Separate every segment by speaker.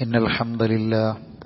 Speaker 1: إن الحمد لله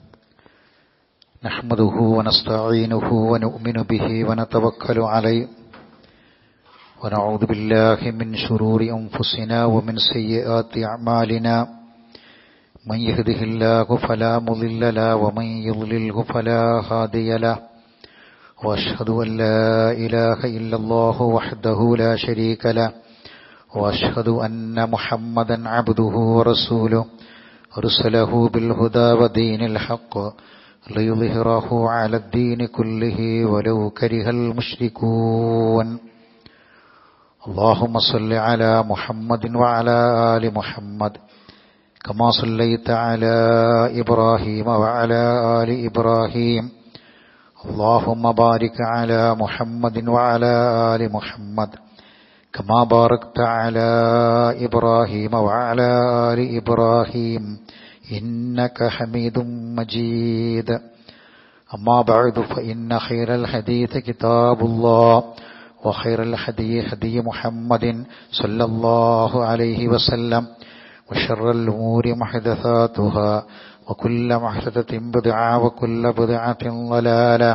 Speaker 1: نحمده ونستعينه ونؤمن به ونتوكل عليه ونعوذ بالله من شرور أنفسنا ومن سيئات أعمالنا من يهده الله فلا مضل له ومن يضلله فلا هادي له وأشهد أن لا إله إلا الله وحده لا شريك له وأشهد أن محمدا عبده ورسوله أرسله بالهدى ودين الحق ليظهره على الدين كله ولو كره المشركون اللهم صل على محمد وعلى آل محمد كما صليت على إبراهيم وعلى آل إبراهيم اللهم بارك على محمد وعلى آل محمد كما باركت على إبراهيم وعلى آل إبراهيم إنك حميد مجيد أما بعد فإن خير الحديث كتاب الله وخير الحديث هدي محمد صلى الله عليه وسلم وشر الأمور محدثاتها وكل محدثة بدعة وكل بدعة ضلالة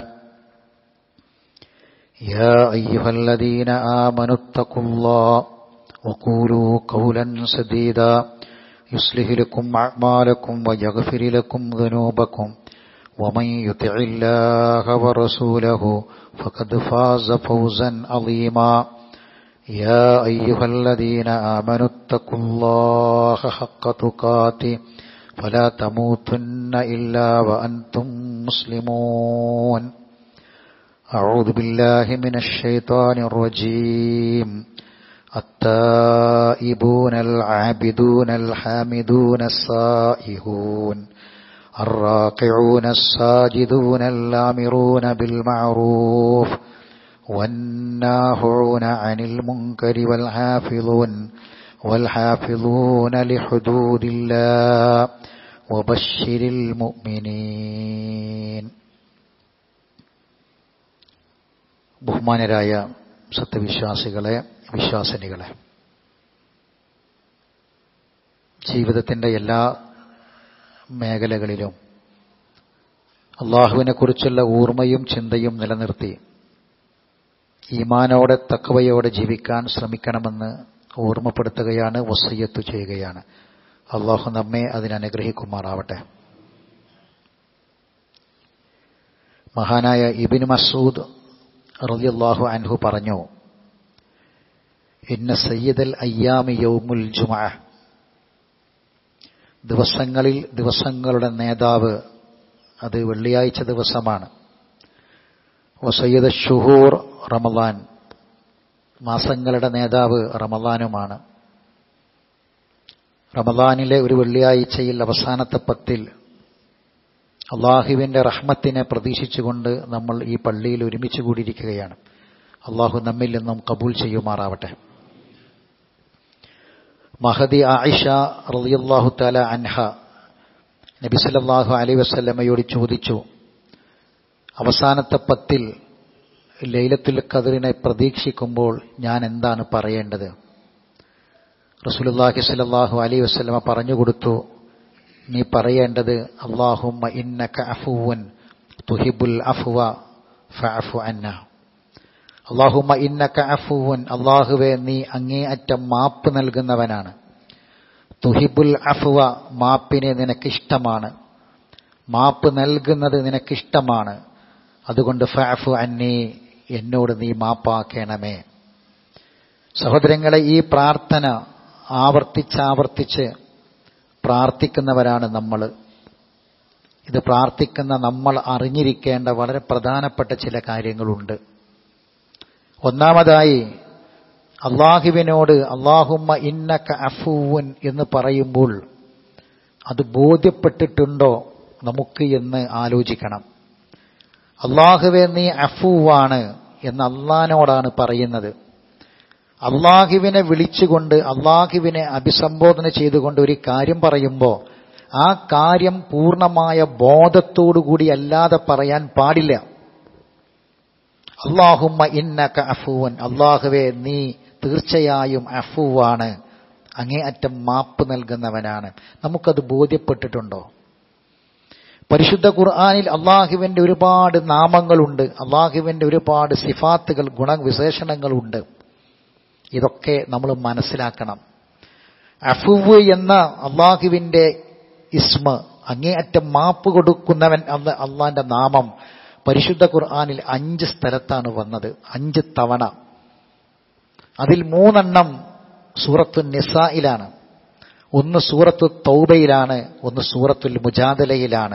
Speaker 1: يا أيها الذين آمنوا اتقوا الله وقولوا قولا سديدا يصلح لكم أعمالكم ويغفر لكم ذنوبكم ومن يطع الله ورسوله فقد فاز فوزا عظيما يا أيها الذين آمنوا اتقوا الله حق تقاته فلا تموتن إلا وأنتم مسلمون أعوذ بالله من الشيطان الرجيم التائبون العابدون الحامدون السائحون الراقعون الساجدون الآمرون بالمعروف والناهون عن المنكر والحافظون والحافظون لحدود الله وبشر المؤمنين ബഹുമാനരായ സത്യവിശ്വാസികളെ വിശ്വാസിനികളെ ജീവിതത്തിൻ്റെ എല്ലാ മേഖലകളിലും അള്ളാഹുവിനെ കുറിച്ചുള്ള ഊർമ്മയും ചിന്തയും നിലനിർത്തി ഈമാനോടെ തക്കവയോടെ ജീവിക്കാൻ ശ്രമിക്കണമെന്ന് ഓർമ്മപ്പെടുത്തുകയാണ് വസയ്യത്ത് ചെയ്യുകയാണ് അള്ളാഹു നമ്മെ അതിനനുഗ്രഹിക്കുമാറാവട്ടെ മഹാനായ ഇബിൻ മസൂദ് റളിയല്ലാഹു അൻഹു പറഞ്ഞു ഇന്ന സയ്യിദൽ അയ്യാമി യൗമുൽ ജുമ ദിവസങ്ങളിൽ ദിവസങ്ങളുടെ നേതാവ് അത് വെള്ളിയാഴ്ച ദിവസമാണ് വസയ്യദ് ഷുഹൂർ റമദാൻ മാസങ്ങളുടെ നേതാവ് റമദാനുമാണ് റമദാനിലെ ഒരു വെള്ളിയാഴ്ചയിൽ അവസാനത്തെ പത്തിൽ അള്ളാഹുവിൻ്റെ റഹ്മത്തിനെ പ്രതീക്ഷിച്ചുകൊണ്ട് നമ്മൾ ഈ പള്ളിയിൽ ഒരുമിച്ച് കൂടിയിരിക്കുകയാണ് അള്ളാഹു നമ്മിൽ നിന്നും കബൂൽ ചെയ്യുമാറാവട്ടെ മഹദി ആയിഷ റളിയല്ലാഹു താല അൻഹ നബി സല്ലല്ലാഹു അലൈഹി വസല്ലമയോട് ചോദിച്ചു അവസാനത്തെ പത്തിൽ ലൈലത്തുൽ ഖദറിനെ പ്രതീക്ഷിക്കുമ്പോൾ ഞാൻ എന്താണ് പറയേണ്ടത് റസൂലുള്ളാഹി സ്വല്ലല്ലാഹു അലൈഹി വസല്ലമ പറഞ്ഞു കൊടുത്തു നീ പറയേണ്ടത് അള്ളാഹുമ്മ ഇന്നക അഫുവൻ തുഹിബുൽ അഫ്വ ഫഅഫു അന്ന അള്ളാഹുമ്മ ഇന്നക അഫുവൻ അള്ളാഹുവെ നീ അങ്ങേയറ്റം മാപ്പ് നൽകുന്നവനാണ് തുഹിബുൽ അഫ്വ മാപ്പിനെ നിനക്കിഷ്ടമാണ് മാപ്പ് നൽകുന്നത് നിനക്കിഷ്ടമാണ് അതുകൊണ്ട് ഫഅഫു അന്നി എന്നോട് നീ മാപ്പാക്കണമേ സഹോദരങ്ങളെ ഈ പ്രാർത്ഥന ആവർത്തിച്ചാവർത്തിച്ച് പ്രാർത്ഥിക്കുന്നവരാണ് നമ്മൾ ഇത് പ്രാർത്ഥിക്കുന്ന നമ്മൾ അറിഞ്ഞിരിക്കേണ്ട വളരെ പ്രധാനപ്പെട്ട ചില കാര്യങ്ങളുണ്ട് ഒന്നാമതായി അള്ളാഹുവിനോട് അള്ളാഹുമ്മ ഇന്നക അഫൂവൻ എന്ന് പറയുമ്പോൾ അത് ബോധ്യപ്പെട്ടിട്ടുണ്ടോ നമുക്ക് എന്ന് ആലോചിക്കണം അള്ളാഹുവെ നീ അഫൂവാണ് എന്ന് അള്ളഹാനോടാണ് പറയുന്നത് അള്ളാഹുവിനെ വിളിച്ചുകൊണ്ട് അള്ളാഹുവിനെ അഭിസംബോധന ചെയ്തുകൊണ്ട് ഒരു കാര്യം പറയുമ്പോൾ ആ കാര്യം പൂർണ്ണമായ ബോധത്തോടുകൂടി അല്ലാതെ പറയാൻ പാടില്ല അള്ളാഹുമ്മ ഇന്നക അഫുവൻ അള്ളാഹുവെ നീ തീർച്ചയായും അഫുവാണ് അങ്ങേയറ്റം മാപ്പ് നൽകുന്നവനാണ് നമുക്കത് ബോധ്യപ്പെട്ടിട്ടുണ്ടോ പരിശുദ്ധ ഖുർആാനിൽ അള്ളാഹുവിന്റെ ഒരുപാട് നാമങ്ങളുണ്ട് അള്ളാഹുവിന്റെ ഒരുപാട് സിഫാത്തുകൾ ഗുണവിശേഷണങ്ങളുണ്ട് ഇതൊക്കെ നമ്മൾ മനസ്സിലാക്കണം അഫുവ് എന്ന അള്ളാഹുവിന്റെ ഇസ്മ അങ്ങേയറ്റം മാപ്പ് കൊടുക്കുന്നവൻ എന്ന അള്ളാന്റെ നാമം പരിശുദ്ധ ഖുർആാനിൽ അഞ്ച് സ്ഥലത്താണ് വന്നത് അഞ്ച് തവണ അതിൽ മൂന്നെണ്ണം സൂറത്തു നിസായിലാണ് ഒന്ന് സൂറത്തു തൗബയിലാണ് ഒന്ന് സൂറത്തുൽ മുജാദലയിലാണ്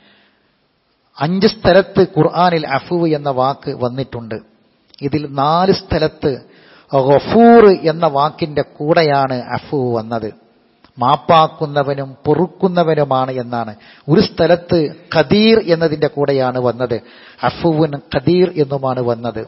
Speaker 1: അഞ്ച് സ്ഥലത്ത് ഖുർആാനിൽ അഫുവ് എന്ന വാക്ക് വന്നിട്ടുണ്ട് ഇതിൽ നാല് സ്ഥലത്ത് ഗഫൂർ എന്ന വാക്കിന്റെ കൂടെയാണ് അഫുവ് വന്നത് മാപ്പാക്കുന്നവനും പൊറുക്കുന്നവനുമാണ് എന്നാണ് ഒരു സ്ഥലത്ത് ഖദീർ എന്നതിന്റെ കൂടെയാണ് വന്നത് അഫുവിൻ ഖദീർ എന്നുമാണ് വന്നത്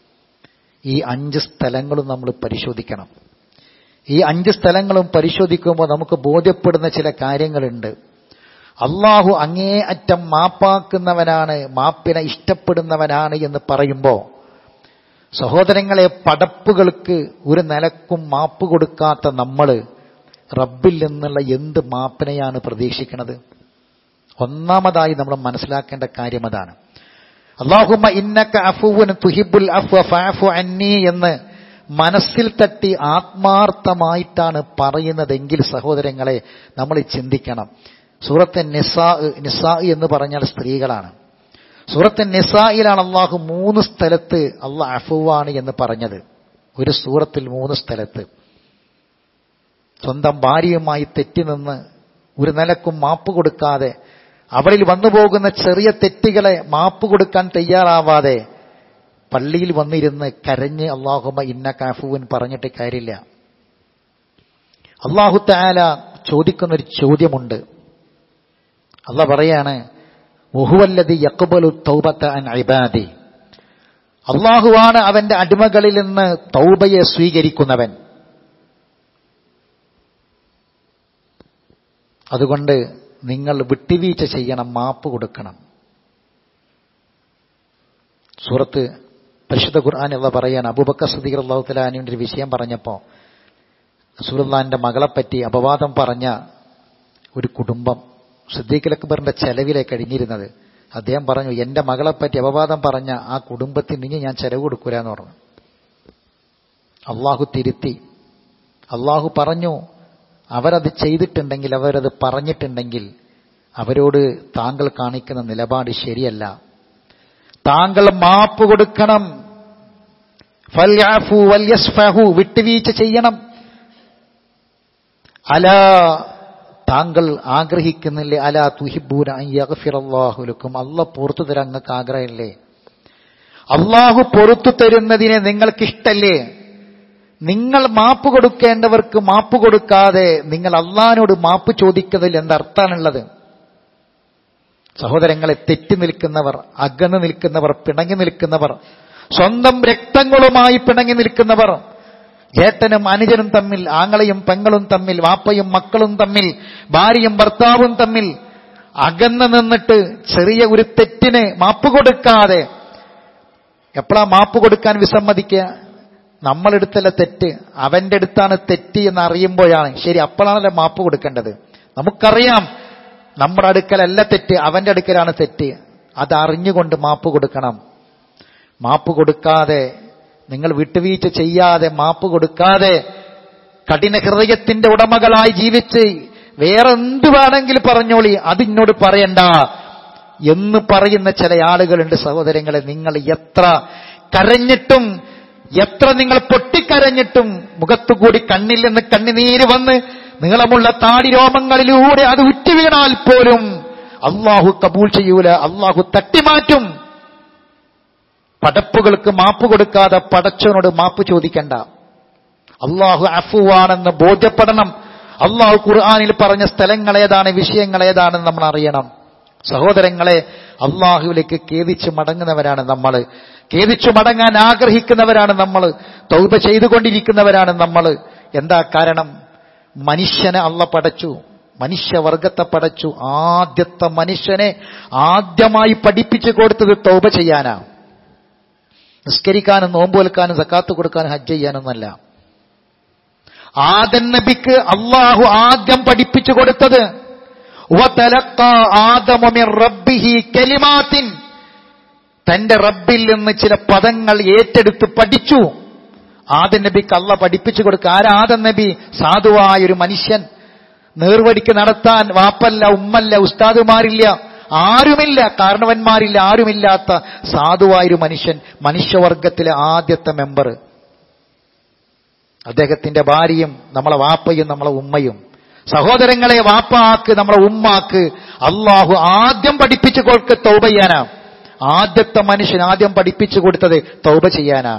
Speaker 1: ഈ അഞ്ച് സ്ഥലങ്ങളും നമ്മൾ പരിശോധിക്കണം ഈ അഞ്ച് സ്ഥലങ്ങളും പരിശോധിക്കുമ്പോൾ നമുക്ക് ബോധ്യപ്പെടുന്ന ചില കാര്യങ്ങളുണ്ട് അള്ളാഹു അങ്ങേ അറ്റം മാപ്പാക്കുന്നവനാണ് മാപ്പിനെ ഇഷ്ടപ്പെടുന്നവനാണ് എന്ന് പറയുമ്പോൾ സഹോദരങ്ങളെ പടപ്പുകൾക്ക് ഒരു നിലക്കും മാപ്പ് കൊടുക്കാത്ത നമ്മൾ റബ്ബിൽ നിന്നുള്ള എന്ത് മാപ്പിനെയാണ് പ്രതീക്ഷിക്കുന്നത് ഒന്നാമതായി നമ്മൾ മനസ്സിലാക്കേണ്ട കാര്യം അതാണ് അള്ളാഹുമ്മ ഇന്നക്ക അഫുവിന് തുഹിബുൽ അഫ് ഫാഫു അന്നി എന്ന് മനസ്സിൽ തട്ടി ആത്മാർത്ഥമായിട്ടാണ് പറയുന്നതെങ്കിൽ സഹോദരങ്ങളെ നമ്മൾ ചിന്തിക്കണം സൂറത്തെ നിസാ നിസാ എന്ന് പറഞ്ഞാൽ സ്ത്രീകളാണ് സൂറത്തെ നിസായിലാണ് അള്ളാഹു മൂന്ന് സ്ഥലത്ത് അള്ളാഹ് അഫുവാണ് എന്ന് പറഞ്ഞത് ഒരു സൂറത്തിൽ മൂന്ന് സ്ഥലത്ത് സ്വന്തം ഭാര്യയുമായി തെറ്റി നിന്ന് ഒരു നിലക്കും മാപ്പ് കൊടുക്കാതെ അവളിൽ വന്നു പോകുന്ന ചെറിയ തെറ്റുകളെ മാപ്പ് കൊടുക്കാൻ തയ്യാറാവാതെ പള്ളിയിൽ വന്നിരുന്ന് കരഞ്ഞ് അള്ളാഹുമ ഇന്ന കാഫുവിൻ പറഞ്ഞിട്ട് കാര്യമില്ല അള്ളാഹു താല ചോദിക്കുന്നൊരു ചോദ്യമുണ്ട് അല്ല പറയാണ് ഒഹുവല്ലതി യക്കുബലു തൗബത്ത അൻ ഇബാദി അള്ളാഹുവാണ് അവന്റെ അടിമകളിൽ നിന്ന് തൗബയെ സ്വീകരിക്കുന്നവൻ അതുകൊണ്ട് നിങ്ങൾ വിട്ടുവീഴ്ച ചെയ്യണം മാപ്പ് കൊടുക്കണം സൂറത്ത് പരിശുദ്ധ ഖുർആൻ എന്ന് പറയാൻ അബൂബക്കർ സദീർ അള്ളാഹു തലാനുവിൻ്റെ ഒരു വിഷയം പറഞ്ഞപ്പോൾ റസൂലുള്ളാന്റെ മകളെപ്പറ്റി അപവാദം പറഞ്ഞ ഒരു കുടുംബം സിദ്ദീഖ് അക്ബറിന്റെ ചെലവിലെ കഴിഞ്ഞിരുന്നത് അദ്ദേഹം പറഞ്ഞു എന്റെ മകളെപ്പറ്റി അപവാദം പറഞ്ഞ ആ കുടുംബത്തിന് ഇനി ഞാൻ ചെലവ് കൊടുക്കൂല എന്ന് പറഞ്ഞു അള്ളാഹു തിരുത്തി അള്ളാഹു പറഞ്ഞു അവരത് ചെയ്തിട്ടുണ്ടെങ്കിൽ അവരത് പറഞ്ഞിട്ടുണ്ടെങ്കിൽ അവരോട് താങ്കൾ കാണിക്കുന്ന നിലപാട് ശരിയല്ല താങ്കൾ മാപ്പ് കൊടുക്കണം ഫൽയാഫു വല്യസ്ഫഹു വിട്ടുവീഴ്ച ചെയ്യണം അല താങ്കൾ ആഗ്രഹിക്കുന്നില്ലേ അല തുഹിബൂന യഗ്ഫിറല്ലാഹുലക്കും അല്ല പുറത്തു തരാൻ നിങ്ങൾക്ക് ആഗ്രഹമില്ലേ അള്ളാഹു പൊറത്തു തരുന്നതിനെ നിങ്ങൾക്കിഷ്ടല്ലേ നിങ്ങൾ മാപ്പ് കൊടുക്കേണ്ടവർക്ക് മാപ്പ് കൊടുക്കാതെ നിങ്ങൾ അള്ളഹാനോട് മാപ്പ് ചോദിക്കുന്നതിൽ എന്തർത്ഥാണുള്ളത് സഹോദരങ്ങളെ തെറ്റി നിൽക്കുന്നവർ അകന്നു നിൽക്കുന്നവർ പിണങ്ങി നിൽക്കുന്നവർ സ്വന്തം രക്തങ്ങളുമായി പിണങ്ങി നിൽക്കുന്നവർ ചേട്ടനും അനുജനും തമ്മിൽ ആങ്ങളയും പെങ്ങളും തമ്മിൽ വാപ്പയും മക്കളും തമ്മിൽ ഭാര്യയും ഭർത്താവും തമ്മിൽ അകന്നു നിന്നിട്ട് ചെറിയ ഒരു തെറ്റിന് മാപ്പ് കൊടുക്കാതെ എപ്പോഴാ മാപ്പ് കൊടുക്കാൻ വിസമ്മതിക്കുക നമ്മളെടുത്തല്ല തെറ്റ് അവന്റെ അടുത്താണ് തെറ്റ് എന്ന് അറിയുമ്പോഴാണ് ശരി അപ്പോഴാണല്ലോ മാപ്പ് കൊടുക്കേണ്ടത് നമുക്കറിയാം നമ്മുടെ അടുക്കലല്ല തെറ്റ് അവന്റെ അടുക്കലാണ് തെറ്റ് അത് അറിഞ്ഞുകൊണ്ട് മാപ്പ് കൊടുക്കണം മാപ്പ് കൊടുക്കാതെ നിങ്ങൾ വിട്ടുവീഴ്ച ചെയ്യാതെ മാപ്പ് കൊടുക്കാതെ കഠിന ഹൃദയത്തിന്റെ ഉടമകളായി ജീവിച്ച് വേറെ എന്ത് വേണമെങ്കിൽ പറഞ്ഞോളി അതിന്നോട് പറയണ്ട എന്ന് പറയുന്ന ചില ആളുകളുണ്ട് സഹോദരങ്ങളെ നിങ്ങൾ എത്ര കരഞ്ഞിട്ടും എത്ര നിങ്ങൾ പൊട്ടിക്കരഞ്ഞിട്ടും മുഖത്തുകൂടി കണ്ണിൽ നിന്ന് കണ്ണിനീര് വന്ന് നീളമുള്ള താടി രോമങ്ങളിലൂടെ അത് ഉറ്റുവീണാൽ പോലും അള്ളാഹു കബൂൾ ചെയ്യൂല അള്ളാഹു തട്ടിമാറ്റും പടപ്പുകൾക്ക് മാപ്പ് കൊടുക്കാതെ പടച്ചവനോട് മാപ്പ് ചോദിക്കണ്ട അള്ളാഹു അഫുവാണെന്ന് ബോധ്യപ്പെടണം അള്ളാഹു ഖുർആാനിൽ പറഞ്ഞ സ്ഥലങ്ങൾ ഏതാണ് വിഷയങ്ങൾ ഏതാണെന്ന് നമ്മൾ അറിയണം സഹോദരങ്ങളെ അള്ളാഹുവിലേക്ക് ഖേദിച്ച് മടങ്ങുന്നവരാണ് നമ്മൾ ഖേദിച്ചു മടങ്ങാൻ ആഗ്രഹിക്കുന്നവരാണ് നമ്മൾ തൗബ ചെയ്തുകൊണ്ടിരിക്കുന്നവരാണ് നമ്മൾ എന്താ കാരണം മനുഷ്യനെ അള്ള പടച്ചു മനുഷ്യവർഗത്തെ പടച്ചു ആദ്യത്തെ മനുഷ്യനെ ആദ്യമായി പഠിപ്പിച്ചു കൊടുത്തത് തൗബ ചെയ്യാനാ നിസ്കരിക്കാനും നോമ്പ് വെൽക്കാനും സക്കാത്ത് കൊടുക്കാനും ഹജ്ജ് ചെയ്യാനൊന്നല്ല ആദൻ നബിക്ക് അള്ളാഹു ആദ്യം പഠിപ്പിച്ചു കൊടുത്തത് വതലഖാ ആദമു മിൻ റബ്ബിഹി കലിമാത്തിൻ തന്റെ റബ്ബിൽ നിന്ന് ചില പദങ്ങൾ ഏറ്റെടുത്ത് പഠിച്ചു ആദം നബിക്ക് അല്ല പഠിപ്പിച്ചു കൊടുക്കുക ആരാദം നബി സാധുവായൊരു മനുഷ്യൻ നേർവടിക്ക് നടത്താൻ വാപ്പല്ല ഉമ്മല്ല ഉസ്താദുമാരില്ല ആരുമില്ല കാരണവന്മാരില്ല ആരുമില്ലാത്ത സാധുവായൊരു മനുഷ്യൻ മനുഷ്യവർഗത്തിലെ ആദ്യത്തെ മെമ്പർ അദ്ദേഹത്തിന്റെ ഭാര്യയും നമ്മളെ വാപ്പയും നമ്മളെ ഉമ്മയും സഹോദരങ്ങളെ വാപ്പാക്ക് നമ്മളെ ഉമ്മാക്ക് അള്ളാഹു ആദ്യം പഠിപ്പിച്ചു കൊടുക്ക തൗബ ചെയ്യാനാ ആദ്യത്തെ മനുഷ്യൻ ആദ്യം പഠിപ്പിച്ചു കൊടുത്തത് തൗബ ചെയ്യാനാ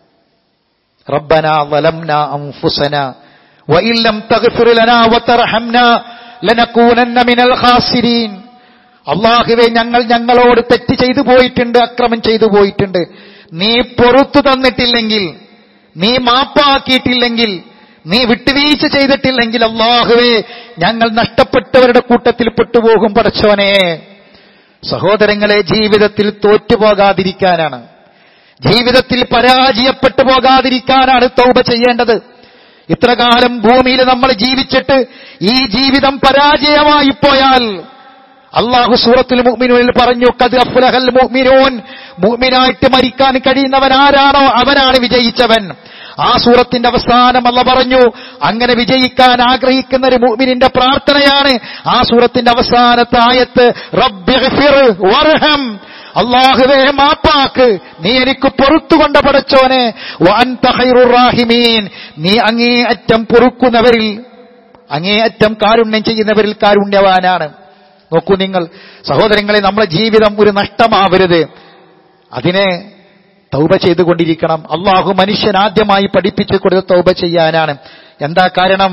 Speaker 1: റബ്ബന വലംന അൻഫുസന വഇൻ ലം തഗ്ഫിർ ലനാ വതർഹംനാ ലനകൂനന്ന മിനൽ ഖാസിരീൻ അള്ളാഹുവെ ഞങ്ങൾ ഞങ്ങളോട് തെറ്റ് ചെയ്തു പോയിട്ടുണ്ട് അക്രമം ചെയ്തു പോയിട്ടുണ്ട് നീ പൊറത്തു തന്നിട്ടില്ലെങ്കിൽ നീ മാപ്പാക്കിയിട്ടില്ലെങ്കിൽ നീ വിട്ടുവീഴ്ച ചെയ്തിട്ടില്ലെങ്കിൽ അള്ളാഹുവെ ഞങ്ങൾ നഷ്ടപ്പെട്ടവരുടെ കൂട്ടത്തിൽ പെട്ടുപോകും പടച്ചവനെ സഹോദരങ്ങളെ ജീവിതത്തിൽ തോറ്റുപോകാതിരിക്കാനാണ് ജീവിതത്തിൽ പരാജയപ്പെട്ടു പോകാതിരിക്കാനാണ് തൗബ ചെയ്യേണ്ടത് ഇത്ര കാലം ഭൂമിയിൽ നമ്മൾ ജീവിച്ചിട്ട് ഈ ജീവിതം പരാജയമായി പോയാൽ അള്ളാഹു സൂറത്തുൽ മുഅ്മിനൂനിൽ പറഞ്ഞു കത് അഫ്ലഹൽ മുഅ്മിനൂൻ മുഅ്മിനായിട്ട് മരിക്കാൻ കഴിയുന്നവൻ ആരാണോ അവനാണ് വിജയിച്ചവൻ ആ സൂറത്തിന്റെ അവസാനം അല്ല പറഞ്ഞു അങ്ങനെ വിജയിക്കാൻ ആഗ്രഹിക്കുന്ന ഒരു മുഅ്മിനിന്റെ പ്രാർത്ഥനയാണ് ആ സൂറത്തിന്റെ അവസാനത്തെ ആയത്ത് റബ്ബിഗ്ഫിർ വർഹം അള്ളാഹുവേ മാപ്പാക്ക് നീ എനിക്ക് പൊറുത്തുകൊണ്ട പടച്ചോനെ വഅൻത ഖൈറുർ റാഹിമീൻ നീ അങ്ങേ അറ്റം പൊറുക്കുന്നവരിൽ അങ്ങേ അറ്റം കാരുണ്യം ചെയ്യുന്നവരിൽ കാരുണ്യവാനാണ് നോക്കൂ നിങ്ങൾ സഹോദരങ്ങളെ നമ്മുടെ ജീവിതം ഒരു നഷ്ടമാവരുത് അതിനെ തൗബ ചെയ്തുകൊണ്ടിരിക്കണം അള്ളാഹു മനുഷ്യൻ ആദ്യമായി പഠിപ്പിച്ചു കൊടുത്ത തൗബ ചെയ്യാനാണ് എന്താ കാരണം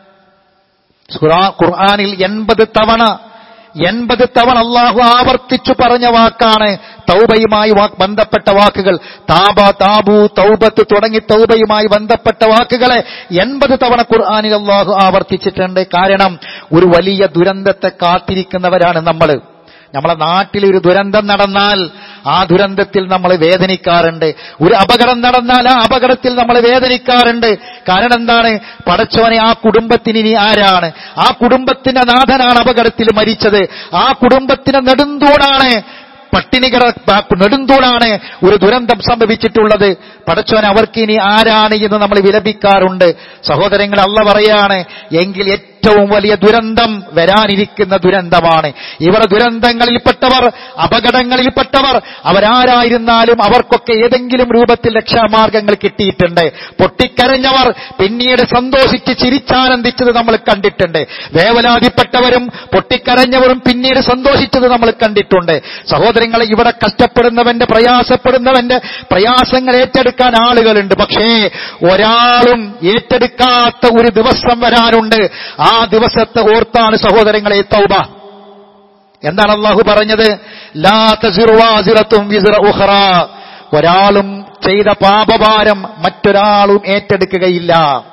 Speaker 1: ഖുറാ- ഖുർആനിൽ എൺപത് തവണ എൺപത് തവണ അള്ളാഹു ആവർത്തിച്ചു പറഞ്ഞ വാക്കാണ് തൗബയുമായി വാ- ബന്ധപ്പെട്ട വാക്കുകൾ താബ താബു തൗബത്ത് തുടങ്ങി തൗബയുമായി ബന്ധപ്പെട്ട വാക്കുകളെ എൺപത് തവണ ഖുർആനിൽ അള്ളാഹു ആവർത്തിച്ചിട്ടുണ്ട് കാരണം ഒരു വലിയ ദുരന്തത്തെ കാത്തിരിക്കുന്നവരാണ് നമ്മൾ നമ്മളെ നാട്ടിൽ ഒരു ദുരന്തം നടന്നാൽ ആ ദുരന്തത്തിൽ നമ്മൾ വേദനിക്കാറുണ്ട് ഒരു അപകടം നടന്നാൽ ആ അപകടത്തിൽ നമ്മൾ വേദനിക്കാറുണ്ട് കാരണം എന്താണ് പടച്ചോനെ ആ കുടുംബത്തിന് ഇനി ആരാണ് ആ കുടുംബത്തിന്റെ നാഥനാണ് അപകടത്തിൽ മരിച്ചത് ആ കുടുംബത്തിന്റെ നെടുന്തൂണാണ് പട്ടിണികട നെടുന്തൂണാണ് ഒരു ദുരന്തം സംഭവിച്ചിട്ടുള്ളത് പടച്ചോൻ അവർക്ക് ഇനി ആരാണ് എന്ന് നമ്മൾ വിലപിക്കാറുണ്ട് സഹോദരങ്ങൾ അല്ല പറയാണ് എങ്കിൽ ഏറ്റവും വലിയ ദുരന്തം വരാനിരിക്കുന്ന ദുരന്തമാണ് ഇവർ ദുരന്തങ്ങളിൽപ്പെട്ടവർ അപകടങ്ങളിൽപ്പെട്ടവർ അവരാരായിരുന്നാലും അവർക്കൊക്കെ ഏതെങ്കിലും രൂപത്തിൽ രക്ഷാമാർഗങ്ങൾ കിട്ടിയിട്ടുണ്ട് പൊട്ടിക്കരഞ്ഞവർ പിന്നീട് സന്തോഷിച്ച് ചിരിച്ചാനന്ദിച്ചത് നമ്മൾ കണ്ടിട്ടുണ്ട് വേവലാതിപ്പെട്ടവരും പൊട്ടിക്കരഞ്ഞവരും പിന്നീട് സന്തോഷിച്ചത് നമ്മൾ കണ്ടിട്ടുണ്ട് സഹോദരങ്ങളെ ഇവിടെ കഷ്ടപ്പെടുന്നവന്റെ പ്രയാസപ്പെടുന്നവന്റെ പ്രയാസങ്ങൾ ഏറ്റെടുക്കാൻ ആളുകളുണ്ട് പക്ഷേ ഒരാളും ഏറ്റെടുക്കാത്ത ഒരു ദിവസം വരാനുണ്ട് ആ ദിവസത്തെ ഓർത്താണ് സഹോദരങ്ങളെ തൗബ എന്താണ് അള്ളാഹു പറഞ്ഞത് ലാ തസിറു വാസിറത്തും വിസിറ ഉഖറ ഒരാളും ചെയ്ത പാപഭാരം മറ്റൊരാളും ഏറ്റെടുക്കുകയില്ല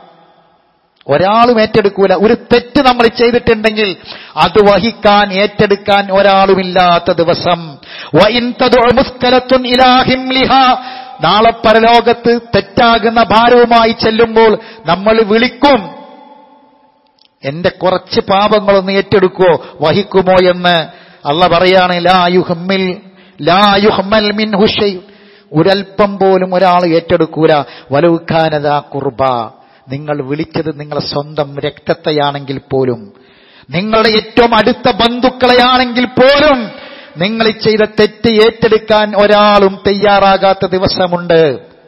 Speaker 1: ഒരാളും ഏറ്റെടുക്കൂല ഒരു തെറ്റ് നമ്മൾ ചെയ്തിട്ടുണ്ടെങ്കിൽ അത് വഹിക്കാൻ ഏറ്റെടുക്കാൻ ഒരാളുമില്ലാത്ത ദിവസം വഇൻ തദ്ഉ മുസ്കലത്തുൻ ഇലാ ഹിംലിഹാ നാളെ പരലോകത്ത് തെറ്റാകുന്ന ഭാരവുമായി ചെല്ലുമ്പോൾ നമ്മൾ വിളിക്കും എന്റെ കുറച്ച് പാപങ്ങളൊന്ന് ഏറ്റെടുക്കോ വഹിക്കുമോ എന്ന് അല്ല പറയാണ് ലായുഹമ്മിൽ ലായുഹമ്മൽ മിൻ ഹുഷൈ ഒരൽപ്പം പോലും ഒരാൾ ഏറ്റെടുക്കൂല വലവുഖാനത കുർബ നിങ്ങൾ വിളിച്ചത് നിങ്ങളെ സ്വന്തം രക്തത്തെയാണെങ്കിൽ പോലും നിങ്ങളുടെ ഏറ്റവും അടുത്ത ബന്ധുക്കളെയാണെങ്കിൽ പോലും നിങ്ങൾ ചെയ്ത തെറ്റ് ഏറ്റെടുക്കാൻ ഒരാളും തയ്യാറാകാത്ത ദിവസമുണ്ട്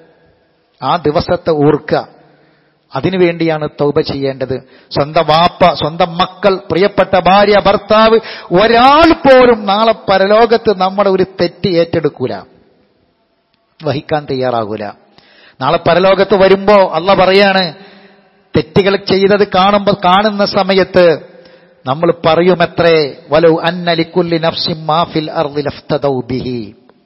Speaker 1: ആ ദിവസത്തെ ഓർക്കുക അതിനുവേണ്ടിയാണ് തൗബ ചെയ്യേണ്ടത് സ്വന്തം വാപ്പ സ്വന്തം മക്കൾ പ്രിയപ്പെട്ട ഭാര്യ ഭർത്താവ് ഒരാൾ പോലും നാളെ പരലോകത്ത് നമ്മുടെ ഒരു തെറ്റ് ഏറ്റെടുക്കൂല വഹിക്കാൻ തയ്യാറാകൂല നാളെ പരലോകത്ത് വരുമ്പോ അല്ല പറയാണ് തെറ്റുകൾ ചെയ്തത് കാണുമ്പോൾ കാണുന്ന സമയത്ത് നമ്മൾ പറയുമത്രേ വലു അന്നലിക്കുല്ലി നഫ്സിം മാഫിൽ അർളി ലഫ്തദൗ ബിഹി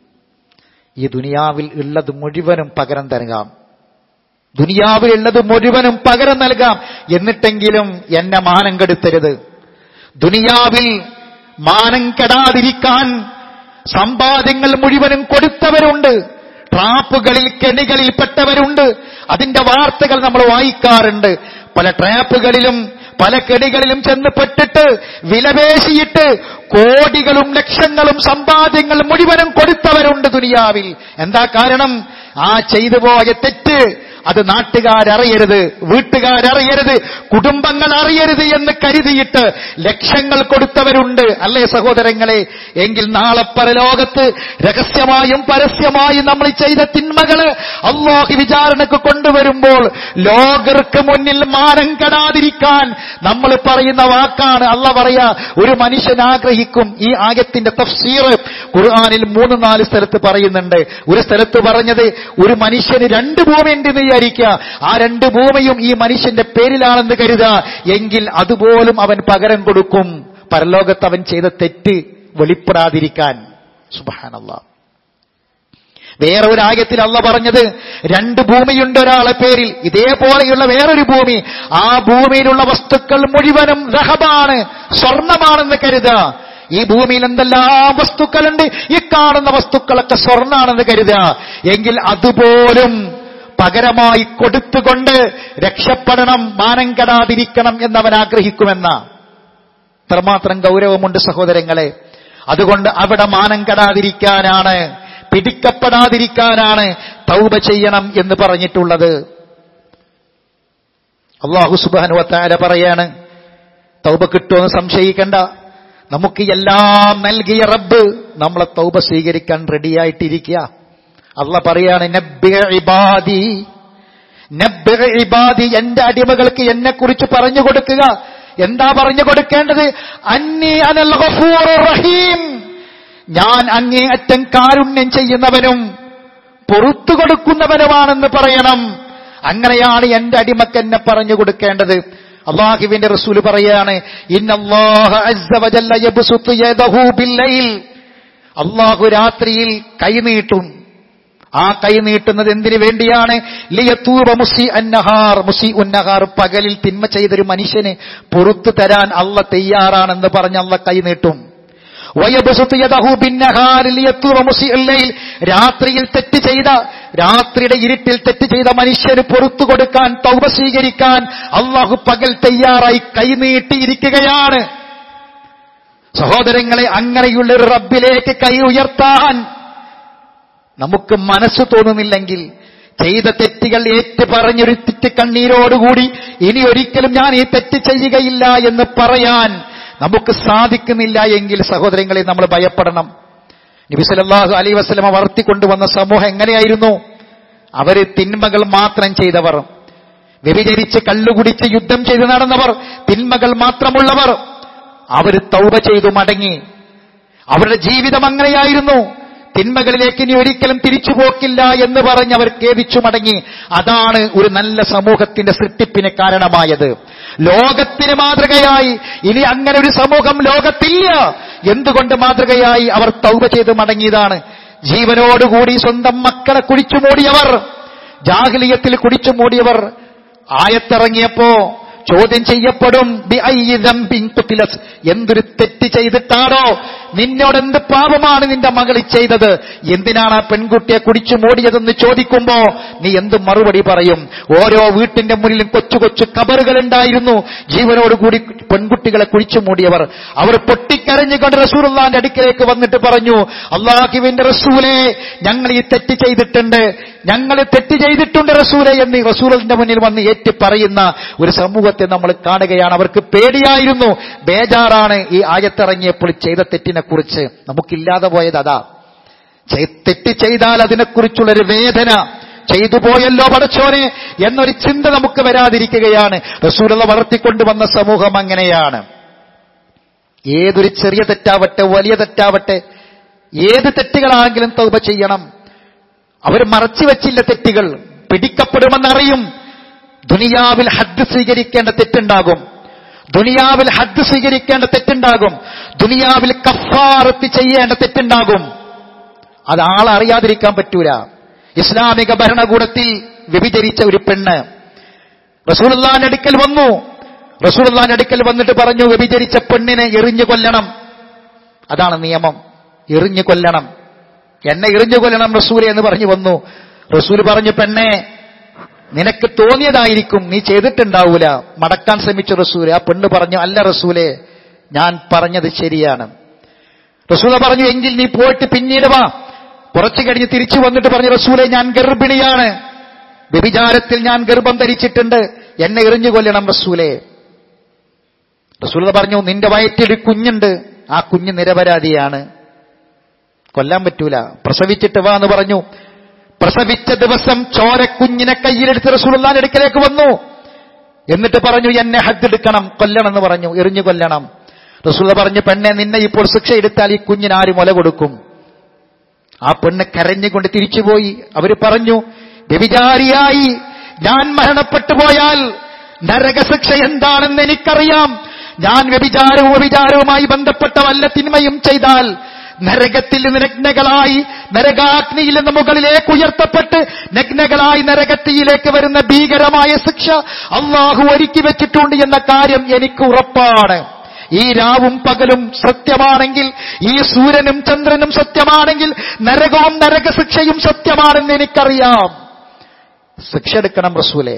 Speaker 1: ഈ ദുനിയാവിൽ ഉള്ളത് മുഴുവനും പകരം തരുകാം ദുനിയാവിലുള്ളത് മുഴുവനും പകരം നൽകാം എന്നിട്ടെങ്കിലും എന്നെ മാനം കെടുത്തരുത് ദുനിയാവിൽ മാനം കെടാതിരിക്കാൻ സമ്പാദ്യങ്ങൾ മുഴുവനും കൊടുത്തവരുണ്ട് ട്രാപ്പുകളിൽ കെണികളിൽ പെട്ടവരുണ്ട് അതിന്റെ വാർത്തകൾ നമ്മൾ വായിക്കാറുണ്ട് പല ട്രാപ്പുകളിലും പല കെടികളിലും ചെന്ന് പെട്ടിട്ട് വിലപേശിയിട്ട് കോടികളും ലക്ഷങ്ങളും സമ്പാദ്യങ്ങൾ മുഴുവനും കൊടുത്തവരുണ്ട് ദുനിയാവിൽ എന്താ കാരണം ആ ചെയ്തു പോയ തെറ്റ് അത് നാട്ടുകാരറിയരുത് വീട്ടുകാരറിയരുത് കുടുംബങ്ങൾ അറിയരുത് എന്ന് കരുതിയിട്ട് ലക്ഷങ്ങൾ കൊടുത്തവരുണ്ട് അല്ലേ സഹോദരങ്ങളെ എങ്കിൽ നാളെ പരലോകത്ത് രഹസ്യമായും പരസ്യമായും നമ്മൾ ചെയ്ത തിന്മകള് അള്ളാഹി വിചാരണക്ക് കൊണ്ടുവരുമ്പോൾ ലോകർക്ക് മുന്നിൽ മാനം കടാതിരിക്കാൻ നമ്മൾ പറയുന്ന വാക്കാണ് അല്ല പറയാ ഒരു മനുഷ്യൻ ആഗ്രഹിക്കും ഈ ആയത്തിന്റെ തഫ്സീർ ഖുർആാനിൽ മൂന്ന് നാല് സ്ഥലത്ത് പറയുന്നുണ്ട് ഒരു സ്ഥലത്ത് പറഞ്ഞത് ഒരു മനുഷ്യന് രണ്ട് ഭൂമി ഉണ്ടെന്ന് വിചാരിക്കുക ആ രണ്ട് ഭൂമിയും ഈ മനുഷ്യന്റെ പേരിലാണെന്ന് കരുതുക എങ്കിൽ അതുപോലും അവൻ പകരം കൊടുക്കും പരലോകത്ത് അവൻ ചെയ്ത തെറ്റ് വെളിപ്പെടാതിരിക്കാൻ സുബാനല്ല വേറെ ഒരു ആയത്തിൽ അല്ല പറഞ്ഞത് രണ്ട് ഭൂമിയുണ്ട് ഒരാളെ പേരിൽ ഇതേപോലെയുള്ള വേറൊരു ഭൂമി ആ ഭൂമിയിലുള്ള വസ്തുക്കൾ മുഴുവനും റഹബാണ് സ്വർണമാണെന്ന് കരുതുക ഈ ഭൂമിയിൽ എന്തെല്ലാം വസ്തുക്കളുണ്ട് ഈ കാണുന്ന വസ്തുക്കളൊക്കെ സ്വർണ്ണാണെന്ന് കരുതുക എങ്കിൽ അതുപോലും പകരമായി കൊടുത്തുകൊണ്ട് രക്ഷപ്പെടണം മാനം കെടാതിരിക്കണം എന്നവൻ ആഗ്രഹിക്കുമെന്ന ഇത്രമാത്രം ഗൗരവമുണ്ട് സഹോദരങ്ങളെ അതുകൊണ്ട് അവിടെ മാനം കെടാതിരിക്കാനാണ് പിടിക്കപ്പെടാതിരിക്കാനാണ് തൗബ ചെയ്യണം എന്ന് പറഞ്ഞിട്ടുള്ളത് അള്ളാഹു സുബാനുവത്താര പറയാണ് തൗബ കിട്ടുമെന്ന് സംശയിക്കണ്ട നമുക്ക് എല്ലാം നൽകിയ റബ്ബ് നമ്മളെ തൗബ സ്വീകരിക്കാൻ റെഡിയായിട്ടിരിക്കുക അള്ള പറയാണ് നബ്ബിയ ഇബാദി നബ്ബിയ ഇബാദി എന്റെ അടിമകൾക്ക് എന്നെ കുറിച്ച് പറഞ്ഞു കൊടുക്കുക എന്താ പറഞ്ഞു കൊടുക്കേണ്ടത് അന്നി അനൽ ഗഫൂർ റഹീം ഞാൻ അങ്ങേയറ്റം കാരുണ്യം ചെയ്യുന്നവനും പൊറത്തു കൊടുക്കുന്നവനുമാണെന്ന് പറയണം അങ്ങനെയാണ് എന്റെ അടിമക്ക് എന്നെ പറഞ്ഞു കൊടുക്കേണ്ടത് അള്ളാഹുവിന്റെ റസൂല് പറയാണ് അള്ളാഹു രാത്രിയിൽ കൈനീട്ടും ആ കൈ നീട്ടുന്നത് എന്തിനു വേണ്ടിയാണ് ലിയത്തൂബ മുസി അന്നഹാർ മുസി ഉന്നഹാർ പകലിൽ തിന്മ ചെയ്തൊരു മനുഷ്യന് പുറത്തു തരാൻ അള്ള തയ്യാറാണെന്ന് പറഞ്ഞ് അള്ള കൈ നീട്ടും രാത്രിയിൽ തെറ്റ് ചെയ്ത രാത്രിയുടെ ഇരുട്ടിൽ തെറ്റ് ചെയ്ത മനുഷ്യന് പുറത്തു കൊടുക്കാൻ തൗബ സ്വീകരിക്കാൻ അള്ളാഹു പകൽ തയ്യാറായി കൈനീട്ടിയിരിക്കുകയാണ് സഹോദരങ്ങളെ അങ്ങനെയുള്ള ഒരു റബ്ബിലേക്ക് കൈ ഉയർത്താൻ നമുക്ക് മനസ്സ് തോന്നുന്നില്ലെങ്കിൽ ചെയ്ത തെറ്റുകൾ ഏറ്റു പറഞ്ഞൊരു തെറ്റ് കണ്ണീരോടുകൂടി ഇനി ഒരിക്കലും ഞാൻ ഈ തെറ്റ് ചെയ്യുകയില്ല എന്ന് പറയാൻ നമുക്ക് സാധിക്കുന്നില്ല എങ്കിൽ സഹോദരങ്ങളെ നമ്മൾ ഭയപ്പെടണം നബി സല്ലല്ലാഹു അലൈഹി വസല്ലമ വളർത്തിക്കൊണ്ടുവന്ന സമൂഹം എങ്ങനെയായിരുന്നു അവര് തിന്മകൾ മാത്രം ചെയ്തവർ വ്യഭിചരിച്ച് കള്ളുകുടിച്ച് യുദ്ധം ചെയ്ത് നടന്നവർ തിന്മകൾ മാത്രമുള്ളവർ അവർ തൗബ ചെയ്തു മടങ്ങി അവരുടെ ജീവിതം അങ്ങനെയായിരുന്നു തിന്മകളിലേക്ക് ഇനി ഒരിക്കലും തിരിച്ചു പോക്കില്ല എന്ന് പറഞ്ഞ് അവർ ഖേദിച്ചു മടങ്ങി അതാണ് ഒരു നല്ല സമൂഹത്തിന്റെ സൃഷ്ടിപ്പിന് കാരണമായത് ലോകത്തിന് മാതൃകയായി ഇനി അങ്ങനെ ഒരു സമൂഹം ലോകത്തില്ല എന്തുകൊണ്ട് മാതൃകയായി അവർ തൗബ ചെയ്ത് മടങ്ങിയതാണ് ജീവനോടുകൂടി സ്വന്തം മക്കളെ കുടിച്ചു മൂടിയവർ ജാഹ്ലിയത്തിൽ കുടിച്ചു മൂടിയവർ ആയത്തിറങ്ങിയപ്പോ ചോദ്യം ചെയ്യപ്പെടും ബി അയ്യി ദംബിൻ ഖുതിലത്. എന്തൊരു തെറ്റ് ചെയ്തിട്ടാണോ നിന്നോട് എന്ത് പാപമാണ് നിന്റെ മകൾ ചെയ്തത് എന്തിനാണ് ആ പെൺകുട്ടിയെ കുടിച്ചു മൂടിയതെന്ന് ചോദിക്കുമ്പോ നീ എന്ത് മറുപടി പറയും ഓരോ വീട്ടിന്റെ മുന്നിലും കൊച്ചു കൊച്ചു കബറുകൾ ഉണ്ടായിരുന്നു ജീവനോടുകൂടി പെൺകുട്ടികളെ കുഴിച്ചു മൂടിയവർ അവർ പൊട്ടിക്കരഞ്ഞുകൊണ്ട് റസൂലുള്ളാന്റെ അടുക്കിലേക്ക് വന്നിട്ട് പറഞ്ഞു അള്ളാഹുവിന്റെ റസൂലെ ഞങ്ങൾ ഈ തെറ്റ് ചെയ്തിട്ടുണ്ട് ഞങ്ങൾ തെറ്റ് ചെയ്തിട്ടുണ്ട് റസൂലെ എന്ന് ഈ റസൂലിന്റെ മുന്നിൽ വന്ന് ഏറ്റ് പറയുന്ന ഒരു സമൂഹത്തെ നമ്മൾ കാണുകയാണ് അവർക്ക് പേടിയായിരുന്നു ബേജാറാണ് ഈ ആയത്തിറങ്ങിയപ്പോൾ ചെയ്ത തെറ്റിനെ കുറിച്ച് നമുക്കില്ലാതെ പോയത് അതാ ചെ- തെറ്റ് ചെയ്താൽ അതിനെക്കുറിച്ചുള്ളൊരു വേദന ചെയ്തു പോയല്ലോ പടച്ചോനെ എന്നൊരു ചിന്ത നമുക്ക് വരാതിരിക്കുകയാണ് റസൂലുള്ള വളർത്തിക്കൊണ്ടുവന്ന സമൂഹം അങ്ങനെയാണ് ഏതൊരു ചെറിയ തെറ്റാവട്ടെ വലിയ തെറ്റാവട്ടെ ഏത് തെറ്റുകളാണെങ്കിലും തൗബ ചെയ്യണം അവർ മറച്ചു വെച്ചില്ല തെറ്റുകൾ പിടിക്കപ്പെടുമെന്നറിയും ദുനിയാവിൽ ഹദ് സ്വീകരിക്കേണ്ട തെറ്റുണ്ടാകും ദുനിയാവിൽ ഹദ് സ്വീകരിക്കേണ്ട തെറ്റുണ്ടാകും ദുനിയാവിൽ കഫാറത്ത് ചെയ്യേണ്ട തെറ്റുണ്ടാകും അത് ആളറിയാതിരിക്കാൻ പറ്റൂല ഇസ്ലാമിക ഭരണകൂടത്തിൽ വ്യഭിചരിച്ച ഒരു പെണ്ണ് റസൂലുള്ളാന്റെ അടുക്കൽ വന്നു റസൂലുള്ളാന്റെ അടുക്കൽ വന്നിട്ട് പറഞ്ഞു വ്യഭിചരിച്ച പെണ്ണിനെ എറിഞ്ഞു കൊല്ലണം അതാണ് നിയമം എറിഞ്ഞു കൊല്ലണം എന്നെ എറിഞ്ഞു കൊല്ലണം റസൂലെ എന്ന് പറഞ്ഞു വന്നു റസൂൽ പറഞ്ഞു പെണ്ണെ നിനക്ക് തോന്നിയതായിരിക്കും നീ ചെയ്തിട്ടുണ്ടാവൂല മടക്കാൻ ശ്രമിച്ചു റസൂല് ആ പെണ്ണ് പറഞ്ഞു അല്ല റസൂലെ ഞാൻ പറഞ്ഞത് ശരിയാണ് റസൂല പറഞ്ഞു എങ്കിൽ നീ പോയിട്ട് പിന്നീട് വാ കുറച്ചു കഴിഞ്ഞ് തിരിച്ചു വന്നിട്ട് പറഞ്ഞു റസൂലെ ഞാൻ ഗർഭിണിയാണ് വ്യഭിചാരത്തിൽ ഞാൻ ഗർഭം ധരിച്ചിട്ടുണ്ട് എന്നെ എറിഞ്ഞു കൊല്ലണം റസൂലെ റസൂല പറഞ്ഞു നിന്റെ വയറ്റിൽ ഒരു കുഞ്ഞുണ്ട് ആ കുഞ്ഞ് നിരപരാധിയാണ് കൊല്ലാൻ പറ്റൂല പ്രസവിച്ചിട്ട് വാ എന്ന് പറഞ്ഞു പ്രസവിച്ച ദിവസം ചോരക്കുഞ്ഞിനെ കയ്യിലെടുത്ത് റസൂലുള്ളാന്റെ അടുക്കലേക്ക് വന്നു എന്നിട്ട് പറഞ്ഞു എന്നെ ഹദ്ദെടുക്കണം കൊല്ലണം എന്ന് പറഞ്ഞു എറിഞ്ഞു കൊല്ലണം റസൂല പറഞ്ഞു പെണ്ണെ നിന്നെ ഇപ്പോൾ ശിക്ഷ എടുത്താൽ ഈ കുഞ്ഞിന് ആര് മുല കൊടുക്കും ആ പെണ്ണ് കരഞ്ഞുകൊണ്ട് തിരിച്ചുപോയി അവര് പറഞ്ഞു വ്യഭിചാരിയായി ഞാൻ മരണപ്പെട്ടു പോയാൽ നരകശിക്ഷ എന്താണെന്ന് എനിക്കറിയാം ഞാൻ വ്യഭിചാരവും വ്യഭിചാരവുമായി ബന്ധപ്പെട്ട വല്ല തിന്മയും ചെയ്താൽ നരകത്തിൽ നിന്ന് നഗ്നകളായി നരകാഗ്നിയിൽ നിന്ന് മുകളിലേക്ക് ഉയർത്തപ്പെട്ട് നഗ്നകളായി നരകത്തിയിലേക്ക് വരുന്ന ഭീകരമായ ശിക്ഷ അള്ളാഹു ഒരുക്കി വെച്ചിട്ടുണ്ട് എന്ന കാര്യം എനിക്ക് ഉറപ്പാണ് ഈ രാവും പകലും സത്യമാണെങ്കിൽ ഈ സൂര്യനും ചന്ദ്രനും സത്യമാണെങ്കിൽ നരകവും നരകശിക്ഷയും സത്യമാണെന്ന് എനിക്കറിയാം ശിക്ഷ എടുക്കണം റസൂലെ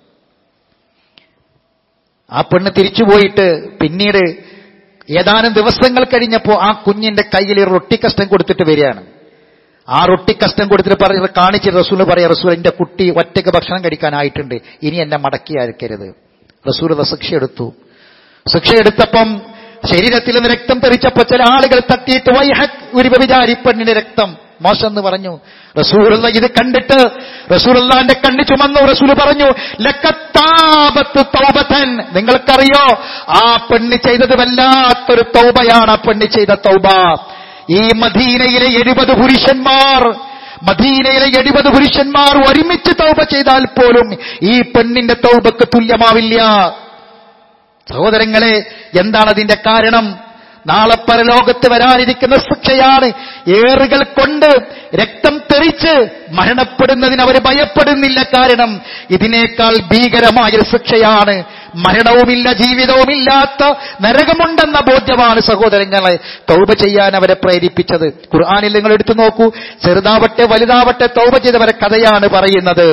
Speaker 1: ആ പെണ്ണ് തിരിച്ചുപോയിട്ട് പിന്നീട് ഏതാനും ദിവസങ്ങൾ കഴിഞ്ഞപ്പോൾ ആ കുഞ്ഞിന്റെ കയ്യിൽ ഈ റൊട്ടി കഷ്ടം കൊടുത്തിട്ട് വരികയാണ് ആ റൊട്ടി കഷ്ടം കൊടുത്തിട്ട് പറഞ്ഞ കാണിച്ച് റസൂൽ പറയാ റസൂൽ എന്റെ കുട്ടി ഒറ്റയ്ക്ക് ഭക്ഷണം കഴിക്കാനായിട്ടുണ്ട് ഇനി എന്നെ മടക്കി അയക്കരുത് റസൂൽ അത് ശിക്ഷ എടുത്തു ശിക്ഷ എടുത്തപ്പം ശരീരത്തിൽ നിന്ന് രക്തം തെറിച്ചപ്പോ ചില ആളുകൾ തട്ടിയിട്ട് വൈഹക് ഒരു വ്യഭിചാരി പെണ്ണിന്റെ രക്തം മോശം എന്ന് പറഞ്ഞു റസൂലുള്ള ഇത് കണ്ടിട്ട് റസൂലുള്ളാന്റെ കണ്ണി ചുമന്നു റസൂൽ പറഞ്ഞു ലക്കത്താപത്ത് തൗബത്തൻ നിങ്ങൾക്കറിയോ ആ പെണ്ണ് ചെയ്തത് വല്ലാത്തൊരു തൗബയാണ് ആ പെണ്ണ് ചെയ്ത തൗബ ഈ മദീനയിലെ എഴുപത് പുരുഷന്മാർ മദീനയിലെ എഴുപത് പുരുഷന്മാർ ഒരുമിച്ച് തൗബ ചെയ്താൽ പോലും ഈ പെണ്ണിന്റെ തൗബക്ക് തുല്യമാവില്ല സഹോദരങ്ങളെ എന്താണ് അതിന്റെ കാരണം നാളെ പരലോകത്ത് വരാനിരിക്കുന്ന ശിക്ഷയാണ് ഏറുകൾ കൊണ്ട് രക്തം തെറിച്ച് മരണപ്പെടുന്നതിന് അവർ ഭയപ്പെടുന്നില്ല കാരണം ഇതിനേക്കാൾ ഭീകരമായ ശിക്ഷയാണ് മരണവുമില്ല ജീവിതവുമില്ലാത്ത നരകമുണ്ടെന്ന ബോധ്യമാണ് സഹോദരങ്ങളെ തൗബ ചെയ്യാൻ അവരെ പ്രേരിപ്പിച്ചത് ഖുർആാനിൽ നിങ്ങൾ എടുത്തു നോക്കൂ ചെറുതാവട്ടെ വലുതാവട്ടെ തൗബ ചെയ്തവരെ കഥയാണ് പറയുന്നത്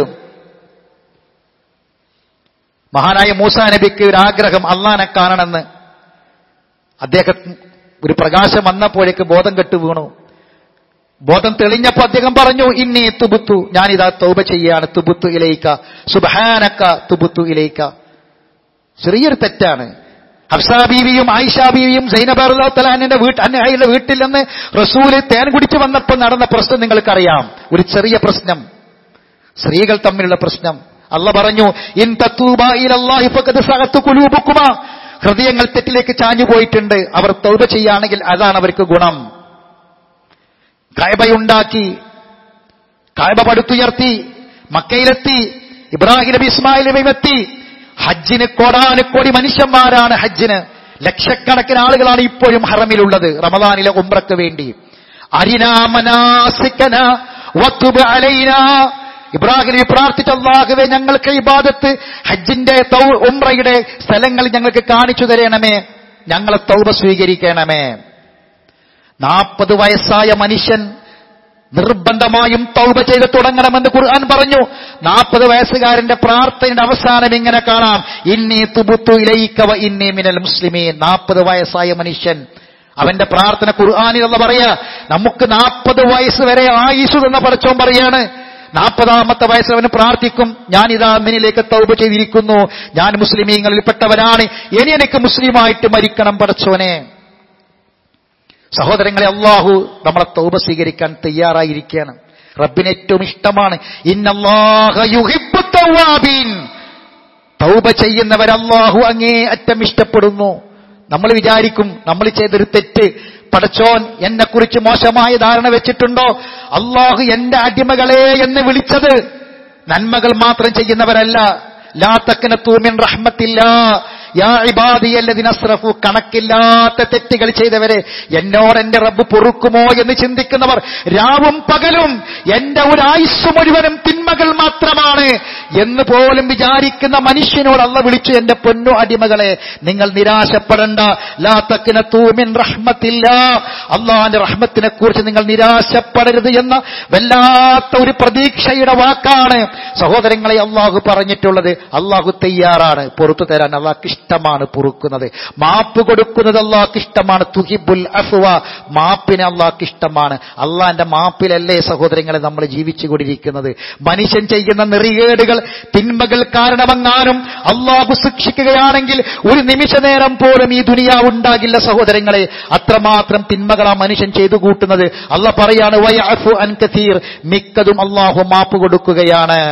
Speaker 1: മഹാനായ മൂസാ നബിക്ക് ഒരു ആഗ്രഹം അള്ളാനെ കാണണമെന്ന് അദ്ദേഹം ഒരു പ്രകാശം വന്നപ്പോഴേക്ക് ബോധം കെട്ടു വീണു ബോധം തെളിഞ്ഞപ്പോ അദ്ദേഹം പറഞ്ഞു ഇന്നീ തുബുത്തു ഞാനിതാ തൗബ ചെയ്യാണ് തുബുത്തു ഇലയിക്ക സുബഹാനക്ക തുബുത്തു ഇലയിക്ക ചെറിയൊരു തെറ്റാണ് ഹഫ്സാ ബീവിയും ആയിഷാ ബീവിയും സൈനബാറുല്ലാത്തലാന്റെ വീട്ട് അന്നയുടെ വീട്ടിൽ നിന്ന് റസൂല് തേൻ കുടിച്ചു വന്നപ്പോൾ നടന്ന പ്രശ്നം നിങ്ങൾക്കറിയാം ഒരു ചെറിയ പ്രശ്നം സ്ത്രീകൾ തമ്മിലുള്ള പ്രശ്നം അല്ല പറഞ്ഞു ഇൻ തത്തൂബ ഇലല്ലാഹി ഫഖദ് സഗത്ത് ഖുലൂബുക്കുമാ ഹൃദയങ്ങൾ തെറ്റിലേക്ക് ചാഞ്ഞു പോയിട്ടുണ്ട് അവർ തൗബ ചെയ്യുകയാണെങ്കിൽ അതാണ് അവർക്ക് ഗുണം കായബയുണ്ടാക്കി കായബ പടുത്തുയർത്തി മക്കയിലെത്തി ഇബ്രാഹിം നബി ഇസ്മായിൽ നബിയും എത്തി ഹജ്ജിന് കോടാനുകോടി മനുഷ്യന്മാരാണ് ഹജ്ജിന് ലക്ഷക്കണക്കിന് ആളുകളാണ് ഇപ്പോഴും ഹറമിലുള്ളത് റമദാനിലെ ഉംറക്ക് വേണ്ടി അരിനാമനാസിക്കന വത്തുബ് അലൈന ഇബ്രാഹിം നബി പ്രാർത്ഥിച്ച അള്ളാഹുവെ ഞങ്ങൾക്ക് ഇബാദത്ത് ഹജ്ജിന്റെ തൗ ഉംറയുടെ സ്ഥലങ്ങൾ ഞങ്ങൾക്ക് കാണിച്ചു തരണമേ ഞങ്ങളെ തൗബ സ്വീകരിക്കണമേ നാൽപ്പത് വയസ്സായ മനുഷ്യൻ നിർബന്ധമായും തൗബ ചെയ്ത് തുടങ്ങണമെന്ന് ഖുർആൻ പറഞ്ഞു നാൽപ്പത് വയസ്സുകാരന്റെ പ്രാർത്ഥനയുടെ അവസാനം ഇങ്ങനെ കാണാം ഇന്നി തുബുത്തു ഇലയിക്കവ ഇന്നി മിനൽ മുസ്ലിമീൻ നാൽപ്പത് വയസ്സായ മനുഷ്യൻ അവന്റെ പ്രാർത്ഥന ഖുർആാനിലുള്ള പറയാ നമുക്ക് നാൽപ്പത് വയസ്സ് വരെ ആയുസ് എന്ന പടച്ചോൻ പറയാണ് നാൽപ്പതാമത്തെ വയസ്സിൽ അവന് പ്രാർത്ഥിക്കും ഞാൻ ഇതാ നിന്നിലേക്ക് തൗബ ചെയ്തിരിക്കുന്നു ഞാൻ മുസ്ലിമീങ്ങളിൽപ്പെട്ടവനാണ് ഇനി എനിക്ക് മുസ്ലിമായിട്ട് മരിക്കണം പടച്ചോനെ സഹോദരങ്ങളെ അള്ളാഹു നമ്മളെ തൗബ സ്വീകരിക്കാൻ തയ്യാറായിരിക്കുകയാണ് റബ്ബിന് ഏറ്റവും ഇഷ്ടമാണ് ഇന്നല്ലാഹ യുഹിബ്ബു തവ്വാബീൻ തൗബ ചെയ്യുന്നവർ അള്ളാഹു അങ്ങേ അറ്റം ഇഷ്ടപ്പെടുന്നു നമ്മൾ വിചാരിക്കും നമ്മൾ ചെയ്തൊരു തെറ്റ് പടച്ചോൻ എന്നെക്കുറിച്ച് മോശമായ ധാരണ വെച്ചിട്ടുണ്ടോ അള്ളാഹു എന്റെ അടിമകളെ എന്ന് വിളിച്ചത് നന്മകൾ മാത്രം ചെയ്യുന്നവരല്ല ലാ തക്കന തൂമിൻ റഹ്മത്തില്ല യാ ഇബാദിയല്ലദിന അസ്റഫു കണക്കില്ലാത്ത തെറ്റുകൾ ചെയ്തവരെ എന്നോട് എന്റെ റബ്ബ് പൊറുക്കുമോ എന്ന് ചിന്തിക്കുന്നവർ രാവും പകലും എന്റെ ഒരു ആയുസ് മുഴുവനും തിന്മകൾ മാത്രമാണ് എന്ന് പോലും വിചാരിക്കുന്ന മനുഷ്യനോട് അല്ല വിളിച്ചു എന്റെ പൊന്നു അടിമകളെ നിങ്ങൾ നിരാശപ്പെടണ്ട ലാ തക്കിന തൂമിൻ റഹ്മത്തില്ല അള്ളാന്റെ റഹ്മത്തിനെ കുറിച്ച് നിങ്ങൾ നിരാശപ്പെടരുത് എന്ന വല്ലാത്ത ഒരു പ്രതീക്ഷയുടെ വാക്കാണ് സഹോദരങ്ങളെ അള്ളാഹു പറഞ്ഞിട്ടുള്ളത് അള്ളാഹു തയ്യാറാണ് പുറത്തു തരാൻ അള്ളാഹ്ക്ക് ഇഷ്ടമാണ് പൊറുക്കുന്നത് മാപ്പ് കൊടുക്കുന്നത് അള്ളാഹ്ക്ക് ഇഷ്ടമാണ് തുഹിബുൽ അഫ്വ മാപ്പിനെ അള്ളാഹ്ക്ക് ഇഷ്ടമാണ് അള്ളാന്റെ മാപ്പിലല്ലേ സഹോദരങ്ങളെ നമ്മൾ ജീവിച്ചുകൊണ്ടിരിക്കുന്നത് മനുഷ്യൻ ചെയ്യുന്ന നെറികേടുകൾ തിന്മകൾ കാരണമെങ്ങാനും അള്ളാഹു ശിക്ഷിക്കുകയാണെങ്കിൽ ഒരു നിമിഷ നേരം പോലും ഈ ദുനിയാവ് ഉണ്ടാകില്ല സഹോദരങ്ങളെ അത്രമാത്രം തിന്മകൾ ആ മനുഷ്യൻ ചെയ്തു കൂട്ടുന്നത് അല്ല പറയാണ് വയഅഫു അൻ കസീർ മിക്കതും അള്ളാഹു മാപ്പ് കൊടുക്കുകയാണ്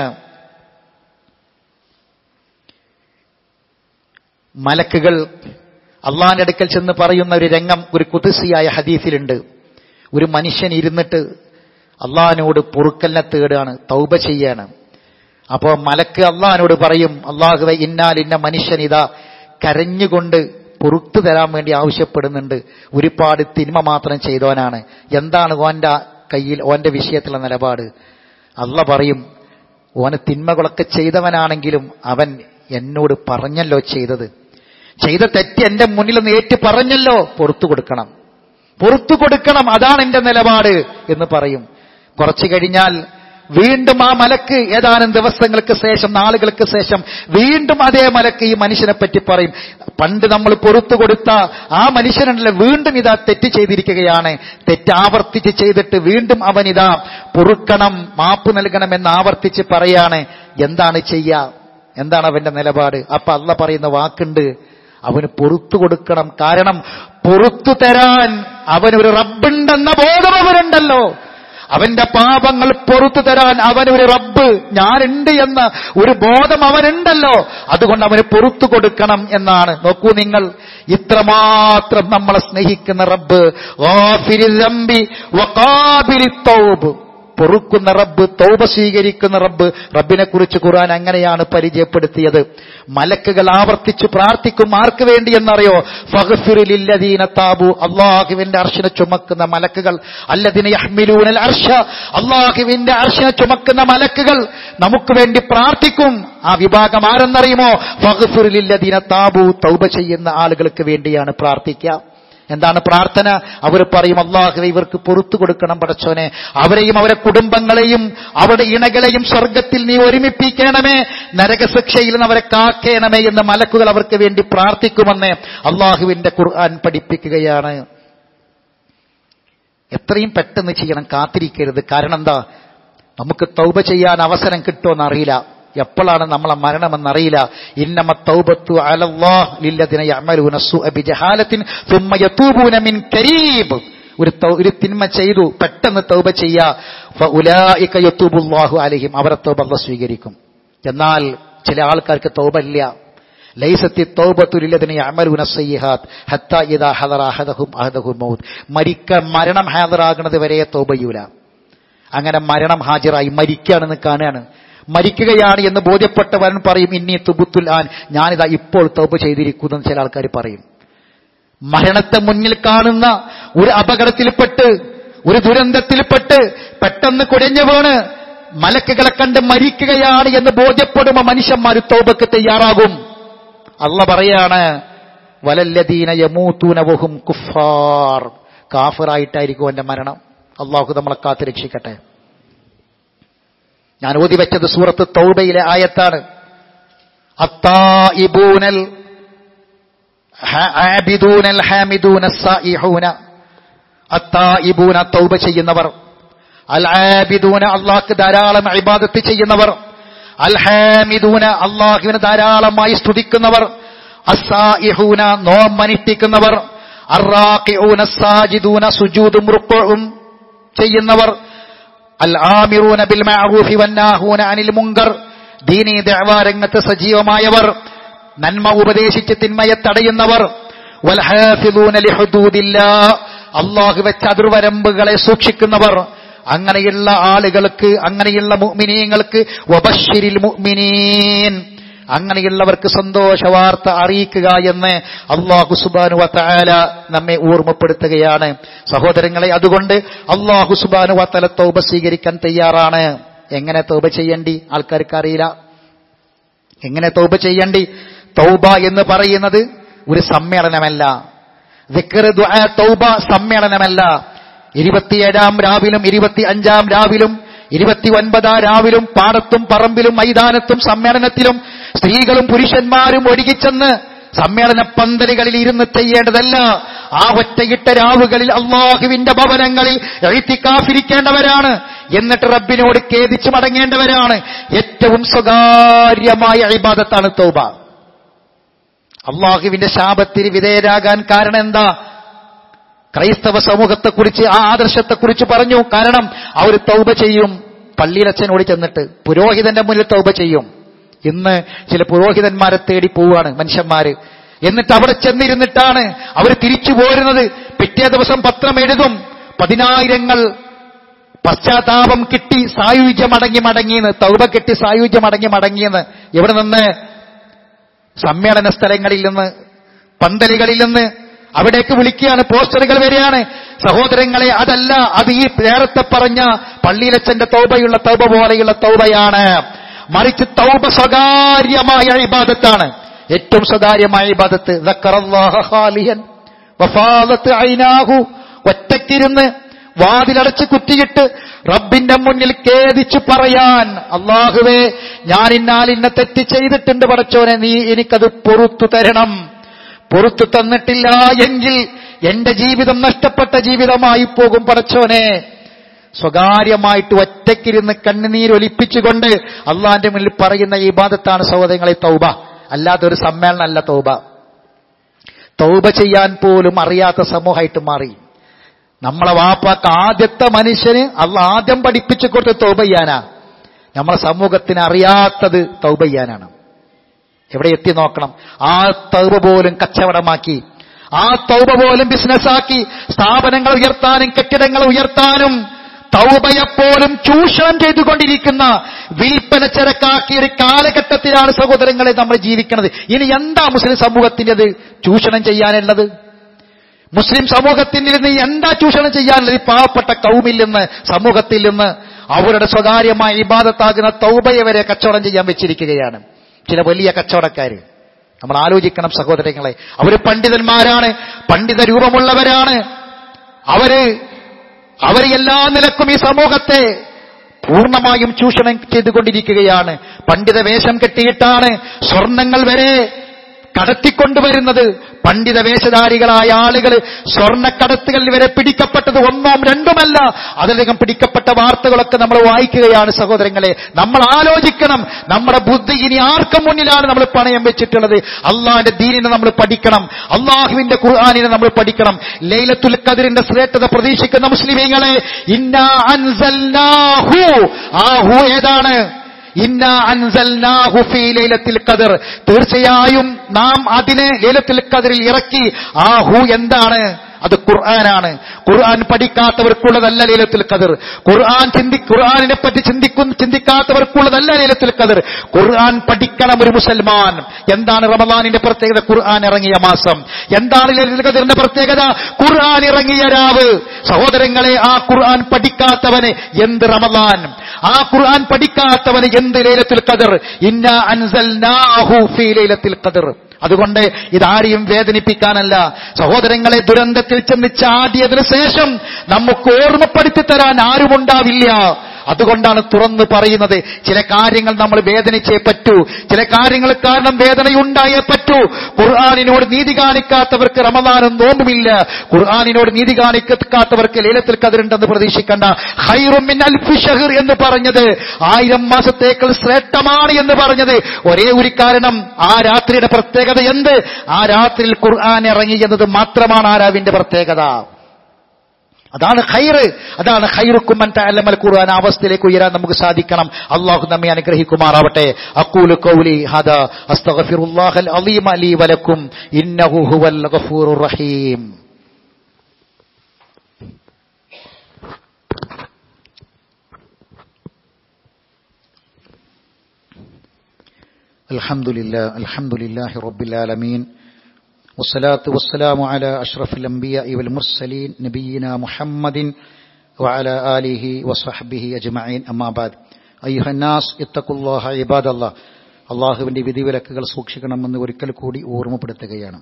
Speaker 1: മലക്കുകൾ അള്ളാന്റെ അടുക്കൽ ചെന്ന് പറയുന്ന ഒരു രംഗം ഒരു കുതിസിയായ ഹദീസിലുണ്ട് ഒരു മനുഷ്യൻ ഇരുന്നിട്ട് അള്ളാഹിനോട് പൊറുക്കലിനെ തേടുകയാണ് തൗബ ചെയ്യാണ് അപ്പോൾ മലക്ക് അള്ളാഹിനോട് പറയും അള്ളാഹുവെ ഇന്നാൽ ഇന്ന മനുഷ്യൻ ഇതാ കരഞ്ഞുകൊണ്ട് പൊറുത്തു തരാൻ വേണ്ടി ആവശ്യപ്പെടുന്നുണ്ട് ഒരുപാട് തിന്മ മാത്രം ചെയ്തവനാണ് എന്താണ് ഓന്റെ കയ്യിൽ ഓന്റെ വിഷയത്തിലുള്ള നിലപാട് അള്ള പറയും ഓന് തിന്മകളൊക്കെ ചെയ്തവനാണെങ്കിലും അവൻ എന്നോട് പറഞ്ഞല്ലോ ചെയ്തത് ചെയ്ത തെറ്റ് എന്റെ മുന്നിൽ നിന്ന് ഏറ്റു പറഞ്ഞല്ലോ പുറത്തു കൊടുക്കണം പുറത്തു കൊടുക്കണം അതാണ് എന്റെ നിലപാട് എന്ന് പറയും കുറച്ചു കഴിഞ്ഞാൽ വീണ്ടും ആ മലക്ക് ഏതാനും ദിവസങ്ങൾക്ക് ശേഷം നാളുകൾക്ക് ശേഷം വീണ്ടും അതേ മലക്ക് ഈ മനുഷ്യനെ പറ്റി പറയും പണ്ട് നമ്മൾ പൊറത്തു കൊടുത്ത ആ മനുഷ്യനുണ്ടല്ലോ വീണ്ടും ഇതാ തെറ്റ് ചെയ്തിരിക്കുകയാണ് തെറ്റ് ആവർത്തിച്ച് ചെയ്തിട്ട് വീണ്ടും അവൻ ഇതാ പൊറുക്കണം മാപ്പ് നൽകണം എന്ന് ആവർത്തിച്ച് പറയാണ് എന്താണ് ചെയ്യുക എന്താണ് അവന്റെ നിലപാട് അപ്പൊ അല്ല പറയുന്ന വാക്കുണ്ട് അവന് പൊറത്തു കൊടുക്കണം കാരണം പൊറത്തു തരാൻ അവനൊരു റബ്ബുണ്ടെന്ന ബോധം അവനുണ്ടല്ലോ അവന്റെ പാപങ്ങൾ പൊറത്തു തരാൻ അവനൊരു റബ്ബ് ഞാനുണ്ട് എന്ന ഒരു ബോധം അവനുണ്ടല്ലോ അതുകൊണ്ട് അവന് പൊറത്തു കൊടുക്കണം എന്നാണ് നോക്കൂ നിങ്ങൾ ഇത്രമാത്രം നമ്മളെ സ്നേഹിക്കുന്ന റബ്ബ് ഗാഫിരിൽ ദംബി വഖാബിലിത് തൗബ് പൊറുക്കുന്ന റബ്ബ് തൗബ സ്വീകരിക്കുന്ന റബ്ബ് റബ്ബിനെ കുറിച്ച് ഖുർആൻ അങ്ങനെയാണ് പരിചയപ്പെടുത്തിയത് മലക്കുകൾ ആവർത്തിച്ച് പ്രാർത്ഥിക്കും ആർക്ക് വേണ്ടി എന്നറിയോ ഫഹഫിറിലില്ലദീന താബു അള്ളാഹുവിന്റെ അർശിനെ ചുമക്കുന്ന മലക്കുകൾ അല്ലദിന യഹ്മിലൂനൽ അർശ അള്ളാഹുവിന്റെ അർശിനെ ചുമക്കുന്ന മലക്കുകൾ നമുക്ക് വേണ്ടി പ്രാർത്ഥിക്കും ആ വിഭാഗം ആരെന്നറിയുമോ ഫഹഫിറിലില്ലദീന താബു തൗബ ചെയ്യുന്ന ആളുകൾക്ക് വേണ്ടിയാണ് പ്രാർത്ഥിക്കുക എന്താണ് പ്രാർത്ഥന അവർ പറയും അള്ളാഹുവെ ഇവർക്ക് പൊറത്തു കൊടുക്കണം പടച്ചോനെ അവരെയും അവരെ കുടുംബങ്ങളെയും അവരുടെ ഇണകളെയും സ്വർഗത്തിൽ നീ ഒരുമിപ്പിക്കണമേ നരകശിക്ഷയിൽ നിന്ന് അവരെ കാക്കേണമേ എന്ന് മലക്കുകൾ അവർക്ക് വേണ്ടി പ്രാർത്ഥിക്കുമെന്ന് അള്ളാഹുവിന്റെ ഖുർആൻ പഠിപ്പിക്കുകയാണ് എത്രയും പെട്ടെന്ന് ചെയ്യണം കാത്തിരിക്കരുത് കാരണം എന്താ നമുക്ക് തൗബ ചെയ്യാൻ അവസരം കിട്ടുമെന്ന് അറിയില്ല എപ്പോഴാണ് നമ്മളെ മരണമെന്നറിയില്ല ഇന്നമ തൗബത്തു അലല്ലാഹ് ലില്ലദിന യഅമലൂന സുഅ ബിജഹാലത്തിൻ ثم يتوبون من قريب ഒരു തൗ- ഒരു തിന്മ ചെയ്തു പെട്ടെന്ന് തൗബ ചെയ്യാ ഫഉലായിക യതൂബുല്ലാഹു അലൈഹിം അവരെ തൗബ അല്ലാഹ് സ്വീകരിക്കും എന്നാൽ ചില ആൾക്കാർക്ക് തൗബ ഇല്ല ലൈസത്തി തൗബത്തു ലില്ലദിന യഅമലൂന സയ്യിഹാത്ത് ഹത്താ ഇദാ ഹദറ അഹദഹും അഹദഹുൽ മൗത്ത് മരിക്ക മരണം ഹാജറാകുന്നത് വരെ തൗബയൂല അങ്ങനെ മരണം ഹാജരായി മരിക്കുകയാണെന്ന് കാണുകയാണ് മരിക്കുകയാണ് എന്ന് ബോധ്യപ്പെട്ടവൻ പറയും ഇന്നി തുബുത്തുൽ ആൻ ഞാനിതാ ഇപ്പോൾ തൗബ ചെയ്തിരിക്കുന്നു എന്ന് ചില ആൾക്കാർ പറയും മരണത്തെ മുന്നിൽ കാണുന്ന ഒരു അപകടത്തിൽപ്പെട്ട് ഒരു ദുരന്തത്തിൽപ്പെട്ട് പെട്ടെന്ന് കുഴഞ്ഞു വീണ് മലക്കുകളെ കണ്ട് മരിക്കുകയാണ് എന്ന് ബോധ്യപ്പെടുമ്പോ മനുഷ്യന്മാർ തൗബക്ക് തയ്യാറാകും അള്ള പറയാണ് വലല്ലദീന യമൂത്തൂനവഹും കുഫാർ കാഫിറായിട്ടായിരിക്കും എന്റെ മരണം അള്ളാഹു നമ്മളെ കാത്തു രക്ഷിക്കട്ടെ ഞാൻ ഓതി വെച്ചത് സൂറത്ത് തൗബയിലെ ആയത്താണ് അത്തായിബൂനൽ ഹ- ആബിദൂനൽ ഹാമിദൂന സായിഹൂന അത്തായിബൂന തൗബ ചെയ്യുന്നവർ അൽ ആബിദൂന അള്ളാഹ്ക്ക് ധാരാളം ഇബാദത്ത് ചെയ്യുന്നവർ അൽ ഹാമിദൂന അള്ളാഹുവിനെ ധാരാളമായി സ്തുതിക്കുന്നവർ അസായിഹൂന നോമനുഷ്ഠിക്കുന്നവർ അറാഖിഊന സാജിദൂന സുജൂദും റുക്കുഉം ചെയ്യുന്നവർ അൽ ആമിറൂന ബിൽ മഅറൂഫി വന്നാഹൂന അനിൽ മുങ്കർ ദീനീ ദഅവാ രംഗത്ത് സജീവമായവർ നന്മ ഉപദേശിച്ച് തിന്മയെ തടയുന്നവർ വൽ ഹാഫിദൂന ലിഹുദൂദില്ലാ അല്ലാഹു വെച്ച അതിർവരമ്പുകളെ സൂക്ഷിക്കുന്നവർ അങ്ങനെയുള്ള ആളുകൾക്ക് അങ്ങനെയുള്ള മുഅ്മിനീങ്ങൾക്ക് വബശ്ശിരിൽ മുഅ്മിനീൻ അങ്ങനെയുള്ളവർക്ക് സന്തോഷ വാർത്ത അറിയിക്കുക എന്ന് അള്ളാഹു സുബാനു വത്താല നമ്മെ ഓർമ്മപ്പെടുത്തുകയാണ് സഹോദരങ്ങളെ അതുകൊണ്ട് അള്ളാഹു സുബാനു വത്തല തൗബ സ്വീകരിക്കാൻ തയ്യാറാണ് എങ്ങനെ തൗബ ചെയ്യേണ്ടി ആൾക്കാർക്ക് അറിയില്ല എങ്ങനെ തൗബ ചെയ്യേണ്ടി തൗബ എന്ന് പറയുന്നത് ഒരു സമ്മേളനമല്ല ദിക്ർ ദുആ തൗബ സമ്മേളനമല്ല ഇരുപത്തിയേഴാം രാവിലും ഇരുപത്തി അഞ്ചാം രാവിലും ഇരുപത്തി ഒൻപതാം രാവിലും പാടത്തും പറമ്പിലും മൈതാനത്തും സമ്മേളനത്തിലും സ്ത്രീകളും പുരുഷന്മാരും ഒഴുകിച്ചെന്ന് സമ്മേളന പന്തലുകളിൽ ഇരുന്ന് ചെയ്യേണ്ടതല്ല ആ ഒറ്റയിട്ട രാവുകളിൽ അള്ളാഹുവിന്റെ ഭവനങ്ങളിൽ എഴുത്തിക്കാഫിരിക്കേണ്ടവരാണ് എന്നിട്ട് റബ്ബിനോട് ഖേദിച്ചു മടങ്ങേണ്ടവരാണ് ഏറ്റവും സ്വകാര്യമായ ഇബാദത്താണ് തൗബ അള്ളാഹുവിന്റെ ശാപത്തിന് വിധേയരാകാൻ കാരണം എന്താ ക്രൈസ്തവ സമൂഹത്തെക്കുറിച്ച് ആ ആദർശത്തെക്കുറിച്ച് പറഞ്ഞു കാരണം അവർ തൗബ ചെയ്യും പള്ളിയിലച്ഛനോട് ചെന്നിട്ട് പുരോഹിതന്റെ മുന്നിൽ തൗബ ചെയ്യും ഇന്ന് ചില പുരോഹിതന്മാരെ തേടി പോവുകയാണ് മനുഷ്യന്മാര് എന്നിട്ട് അവിടെ ചെന്നിരുന്നിട്ടാണ് അവർ തിരിച്ചു പോരുന്നത് പിറ്റേ ദിവസം പത്രം എഴുതും പതിനായിരങ്ങൾ പശ്ചാത്താപം കിട്ടി സായുജ്യം അടങ്ങി മടങ്ങിയെന്ന് തൗബ കിട്ടി സായുജ്യം അടങ്ങി മടങ്ങിയെന്ന് എവിടെ നിന്ന് സമ്മേളന സ്ഥലങ്ങളിൽ നിന്ന് പന്തലുകളിൽ നിന്ന് അവിടേക്ക് വിളിക്കുകയാണ് പോസ്റ്ററുകൾ വരികയാണ് സഹോദരങ്ങളെ അതല്ല അത് ഈ നേരത്തെ പറഞ്ഞ പള്ളിയിലച്ചന്റെ തൗബയുള്ള തൗബ പോലെയുള്ള തൗബയാണ് മറിച്ച് തൗബ സ്വകാര്യമായ ഇബാദത്താണ് ഏറ്റവും സ്വകാര്യമായ ഇബാദത്ത് ദക്കറല്ലാഹ ഖാലിയൻ വഫാദത്ത് ഐനാഹു ഒറ്റക്കിരുന്ന് വാതിലടച്ച് കുത്തിയിട്ട് റബ്ബിന്റെ മുന്നിൽ ഖേദിച്ചു പറയാൻ അള്ളാഹുവേ ഞാൻ ഇന്നാൽ ഇന്ന തെറ്റ് ചെയ്തിട്ടുണ്ട് പടച്ചോനെ നീ എനിക്കത് പൊറത്തു തരണം പൊറത്തു തന്നിട്ടില്ല എങ്കിൽ എന്റെ ജീവിതം നഷ്ടപ്പെട്ട ജീവിതമായി പോകും പടച്ചോനെ സ്വകാര്യമായിട്ട് ഒറ്റയ്ക്കിരുന്ന് കണ്ണുനീരൊലിപ്പിച്ചുകൊണ്ട് അള്ളാന്റെ മുന്നിൽ പറയുന്ന ഈ ബാധത്താണ് സഹോദരങ്ങളെ തൗബ അല്ലാതെ ഒരു സമ്മേളനമല്ല തൗബ തൗബ ചെയ്യാൻ പോലും അറിയാത്ത സമൂഹമായിട്ട് മാറി നമ്മളെ വാപ്പാക്ക് ആദ്യത്തെ മനുഷ്യന് അള്ള ആദ്യം പഠിപ്പിച്ചു കൊടുത്ത് തൗബ ചെയ്യാനാ നമ്മളെ സമൂഹത്തിന് അറിയാത്തത് തൗബ ചെയ്യാനാണ് എവിടെ എത്തി നോക്കണം ആ തൗബ പോലും കച്ചവടമാക്കി ആ തൗബ പോലും ബിസിനസ്സാക്കി സ്ഥാപനങ്ങൾ ഉയർത്താനും കെട്ടിടങ്ങൾ ഉയർത്താനും തൗബയെപ്പോലും ചൂഷണം ചെയ്തുകൊണ്ടിരിക്കുന്ന വിൽപ്പന ചരക്കാക്കിയ ഒരു കാലഘട്ടത്തിലാണ് സഹോദരങ്ങളെ നമ്മൾ ജീവിക്കുന്നത് ഇനി എന്താ മുസ്ലിം സമൂഹത്തിൻ്റെത് ചൂഷണം ചെയ്യാനുള്ളത് മുസ്ലിം സമൂഹത്തിൽ നിന്ന് എന്താ ചൂഷണം ചെയ്യാനുള്ളത് ഈ പാവപ്പെട്ട കൗമിൽ നിന്ന് സമൂഹത്തിൽ നിന്ന് അവരുടെ സ്വകാര്യമായ ഇബാദത്താകുന്ന തൗബയെ വരെ കച്ചവടം ചെയ്യാൻ വെച്ചിരിക്കുകയാണ് ചില വലിയ കച്ചവടക്കാര് നമ്മൾ ആലോചിക്കണം സഹോദരങ്ങളെ അവര് പണ്ഡിതന്മാരാണ് പണ്ഡിത രൂപമുള്ളവരാണ് അവര് അവർ എല്ലാ നിലക്കും ഈ സമൂഹത്തെ പൂർണ്ണമായും ചൂഷണം ചെയ്തുകൊണ്ടിരിക്കുകയാണ് പണ്ഡിത വേഷം കെട്ടിയിട്ടാണ് സ്വർണങ്ങൾ വരെ കടത്തിക്കൊണ്ടുവരുന്നത് പണ്ഡിത വേഷധാരികളായ ആളുകൾ സ്വർണ്ണക്കടത്തുകളിൽ വരെ പിടിക്കപ്പെട്ടത് ഒന്നോം രണ്ടുമല്ല അതിലധികം പിടിക്കപ്പെട്ട വാർത്തകളൊക്കെ നമ്മൾ വായിക്കുകയാണ് സഹോദരങ്ങളെ നമ്മൾ ആലോചിക്കണം നമ്മുടെ ബുദ്ധി ഇനി ആർക്കും മുന്നിലാണ് നമ്മൾ പണയം വെച്ചിട്ടുള്ളത് അള്ളാഹിന്റെ ദീനിനെ നമ്മൾ പഠിക്കണം അള്ളാഹുവിന്റെ ഖുർആാനിനെ നമ്മൾ പഠിക്കണം ലൈലത്തുൽ ഖദറിന്റെ ശ്രേഷ്ഠത പ്രതീക്ഷിക്കുന്ന മുസ്ലിമീങ്ങളെ ഇന്നാ അൻസൽനാഹു ആ ഹു ഏതാണ് ഇന്ന അൻസൽനാഹു ഫീ ലൈലത്തിൽ ഖദർ തീർച്ചയായും നാം അതിനെ ലൈലത്തുൽ ഖദറിൽ ഇറക്കി ആ ഹു എന്താണ് അത് ഖുർആനാണ് ഖുർആൻ പഠിക്കാത്തവർക്കുള്ളതല്ല ലൈലത്തുൽ ഖദർ ഖുർആൻ ചിന്തി ഖുർആനിനെ പറ്റി ചിന്തിക്കുന്ന ചിന്തിക്കാത്തവർക്കുള്ളതല്ല ലൈലത്തുൽ ഖദർ ഖുർആൻ പഠിക്കണം ഒരു മുസൽമാൻ എന്താണ് റമദാനിന്റെ പ്രത്യേകത ഖുർആൻ ഇറങ്ങിയ മാസം എന്താണ് ലൈലത്തുൽ ഖദറിന്റെ പ്രത്യേകത ഖുർആൻ ഇറങ്ങിയ രാവ് സഹോദരങ്ങളെ ആ ഖുർആൻ പഠിക്കാത്തവന് എന്ത് റമദാൻ ആ ഖുർആൻ പഠിക്കാത്തവന് എന്ത് ലൈലത്തുൽ ഖദർ ഇന്ന അൻസൽനാഹു ഫീ ലൈലത്തുൽ ഖദർ അതുകൊണ്ട് ഇതാരെയും വേദനിപ്പിക്കാനല്ല സഹോദരങ്ങളെ ദുരന്തത്തിൽ ചെന്ന് ചാടിയതിനു ശേഷം നമുക്ക് ഓർമ്മപ്പെടുത്തി തരാൻ ആരുമുണ്ടാവില്ല അതുകൊണ്ടാണ് തുറന്നു പറയുന്നത് ചില കാര്യങ്ങൾ നമ്മൾ വേദനിച്ചേ പറ്റൂ ചില കാര്യങ്ങൾ കാരണം വേദനയുണ്ടായേ പറ്റൂ ഖുർആാനിനോട് നീതി കാണിക്കാത്തവർക്ക് റമദാനും നോമ്പുമില്ല ഖുർആാനിനോട് നീതി കാണിക്കാത്തവർക്ക് ലേലത്തിൽ കതിരുണ്ടെന്ന് പ്രതീക്ഷിക്കേണ്ട ഹൈറുമിൻ അൽഫി ഷഹർ എന്ന് പറഞ്ഞത് ആയിരം മാസത്തേക്കാൾ ശ്രേഷ്ഠമാണ് എന്ന് പറഞ്ഞത് ഒരേ ഒരു കാരണം ആ രാത്രിയുടെ പ്രത്യേകത എന്ത് ആ രാത്രിയിൽ ഖുർആൻ ഇറങ്ങി എന്നത് മാത്രമാണ് ആ രാവിന്റെ പ്രത്യേകത അതാണ് ഖൈറ് അതാണ് ഖൈറുക്കുമൻ തഅല്ലമൽ ഖുർആൻ ആ അവസ്ഥയിലേക്ക് ഉയരാൻ നമുക്ക് സാധിക്കണം അള്ളാഹു നമ്മെ അനുഗ്രഹിക്കുമാറാവട്ടെ അഖൂലു ഖൗലി ഹദാ അസ്തഗ്ഫിറുല്ലാഹൽ അലീമ ലീ വലക്കും ഇന്നഹു ഹുവൽ ഗഫൂറുർ റഹീം الحمد لله الحمد لله رب العالمين والصلاة والسلام على أشرف الأنبياء والمرسلين نبينا محمد وعلى آله وصحبه أجمعين أما بعد أيها الناس اتقوا الله عباد الله അള്ളാഹുവിന്റെ വിധിവിലക്കുകൾ സൂക്ഷിക്കണമെന്ന് ഒരിക്കൽ കൂടി ഓർമ്മപ്പെടുത്തുകയാണ്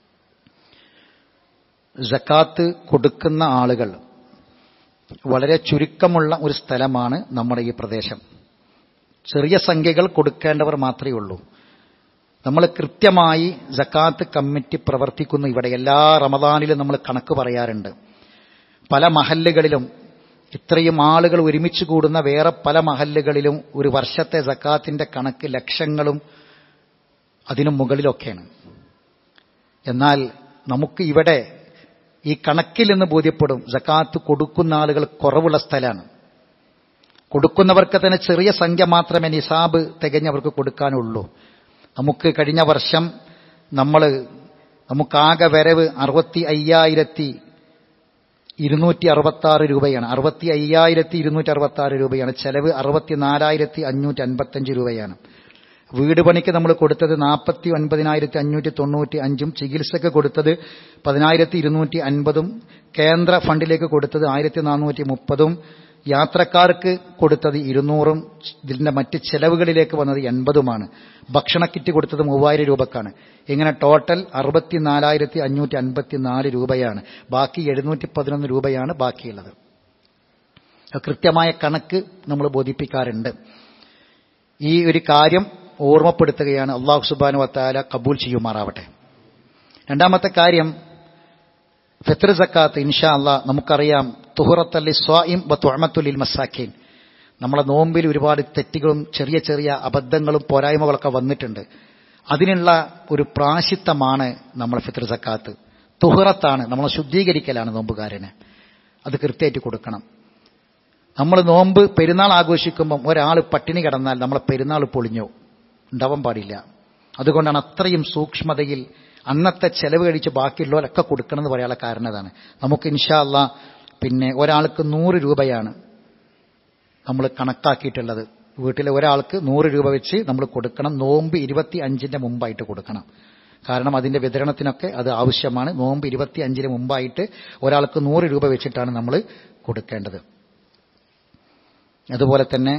Speaker 1: ജക്കാത്ത് കൊടുക്കുന്ന ആളുകൾ വളരെ ചുരുക്കമുള്ള ഒരു സ്ഥലമാണ് നമ്മുടെ ഈ പ്രദേശം ചെറിയ സംഖ്യകൾ കൊടുക്കേണ്ടവർ മാത്രമേ ഉള്ളൂ നമ്മൾ കൃത്യമായി ജക്കാത്ത് കമ്മിറ്റി പ്രവർത്തിക്കുന്നു ഇവിടെ എല്ലാ റമദാനിലും നമ്മൾ കണക്ക് പറയാറുണ്ട് പല മഹല്ലുകളിലും ഇത്രയും ആളുകൾ ഒരുമിച്ച് കൂടുന്ന വേറെ പല മഹല്ലുകളിലും ഒരു വർഷത്തെ ജക്കാത്തിന്റെ കണക്ക് ലക്ഷങ്ങളും അതിനു മുകളിലൊക്കെയാണ് എന്നാൽ നമുക്ക് ഇവിടെ ഈ കണക്കിൽ നിന്ന് ബോധ്യപ്പെടും ജക്കാത്ത് കൊടുക്കുന്ന ആളുകൾ കുറവുള്ള സ്ഥലമാണ് കൊടുക്കുന്നവർക്ക് തന്നെ ചെറിയ സംഖ്യ മാത്രമേ നിസാബ് തികഞ്ഞവർക്ക് കൊടുക്കാനുള്ളൂ നമുക്ക് കഴിഞ്ഞ വർഷം നമ്മൾ നമുക്കാകെ വരവ് അറുപത്തി അയ്യായിരത്തി ഇരുന്നൂറ്റി അറുപത്തി ആറ് രൂപയാണ് അറുപത്തി അയ്യായിരത്തി ഇരുന്നൂറ്റി അറുപത്തി ആറ് രൂപയാണ് ചെലവ് അറുപത്തി നാലായിരത്തി അഞ്ഞൂറ്റി അൻപത്തഞ്ച് രൂപയാണ് വീട് പണിക്ക് നമ്മൾ കൊടുത്തത് നാൽപ്പത്തി ഒൻപതിനായിരത്തി അഞ്ഞൂറ്റി തൊണ്ണൂറ്റി അഞ്ചും ചികിത്സക്ക് കൊടുത്തത് പതിനായിരത്തി ഇരുന്നൂറ്റി അൻപതും കേന്ദ്ര ഫണ്ടിലേക്ക് കൊടുത്തത് ആയിരത്തി നാനൂറ്റി മുപ്പതും യാത്രക്കാർക്ക് കൊടുത്തത് ഇരുന്നൂറും ഇതിന്റെ മറ്റ് ചെലവുകളിലേക്ക് വന്നത് എൺപതുമാണ് ഭക്ഷണ കിറ്റ് കൊടുത്തത് മൂവായിരം രൂപക്കാണ് ഇങ്ങനെ ടോട്ടൽ അറുപത്തിനാലായിരത്തി അഞ്ഞൂറ്റി അൻപത്തിനാല് രൂപയാണ് ബാക്കി എഴുന്നൂറ്റി പതിനൊന്ന് രൂപയാണ് ബാക്കിയുള്ളത് കൃത്യമായ കണക്ക് നമ്മൾ ബോധിപ്പിക്കാറുണ്ട് ഈ ഒരു കാര്യം ഓർമ്മപ്പെടുത്തുകയാണ് അള്ളാഹു സുബാനു വത്താല കബൂൽ ചെയ്യുമാറാവട്ടെ രണ്ടാമത്തെ കാര്യം ഫിത്ർ സക്കാത്ത് ഇൻഷാ അള്ളാ നമുക്കറിയാം തുഹറത്തല്ലി സ്വായിം വ തുഅമത്തുലിൽ മസാഖീൻ നമ്മളെ നോമ്പിൽ ഒരുപാട് തെറ്റുകളും ചെറിയ ചെറിയ അബദ്ധങ്ങളും പോരായ്മകളൊക്കെ വന്നിട്ടുണ്ട് അതിനുള്ള ഒരു പ്രാശിത്തമാണ് നമ്മൾ ഫിത്ർ സക്കാത്ത് തുഹറത്താണ് നമ്മൾ ശുദ്ധീകരിക്കലാണ് നോമ്പുകാരന് അത് കൃത്യമായിട്ട് കൊടുക്കണം നമ്മൾ നോമ്പ് പെരുന്നാൾ ആഘോഷിക്കുമ്പം ഒരാൾ പട്ടിണി കിടന്നാൽ നമ്മളെ പെരുന്നാൾ പൊളിഞ്ഞു ഉണ്ടാവാൻ പാടില്ല അതുകൊണ്ടാണ് അത്രയും സൂക്ഷ്മതയിൽ അന്നത്തെ ചെലവ് കഴിച്ച് ബാക്കിയുള്ളവരൊക്കെ കൊടുക്കണം എന്ന് പറയാനുള്ള കാരണം അതാണ് നമുക്ക് ഇൻഷാല്ല പിന്നെ ഒരാൾക്ക് നൂറ് രൂപയാണ് നമ്മൾ കണക്കാക്കിയിട്ടുള്ളത് വീട്ടിലെ ഒരാൾക്ക് നൂറ് രൂപ വെച്ച് നമ്മൾ കൊടുക്കണം നോമ്പ് ഇരുപത്തി അഞ്ചിന്റെ മുമ്പായിട്ട് കൊടുക്കണം കാരണം അതിന്റെ വിതരണത്തിനൊക്കെ അത് ആവശ്യമാണ് നോമ്പ് ഇരുപത്തി അഞ്ചിന് മുമ്പായിട്ട് ഒരാൾക്ക് നൂറ് രൂപ വെച്ചിട്ടാണ് നമ്മൾ കൊടുക്കേണ്ടത് അതുപോലെ തന്നെ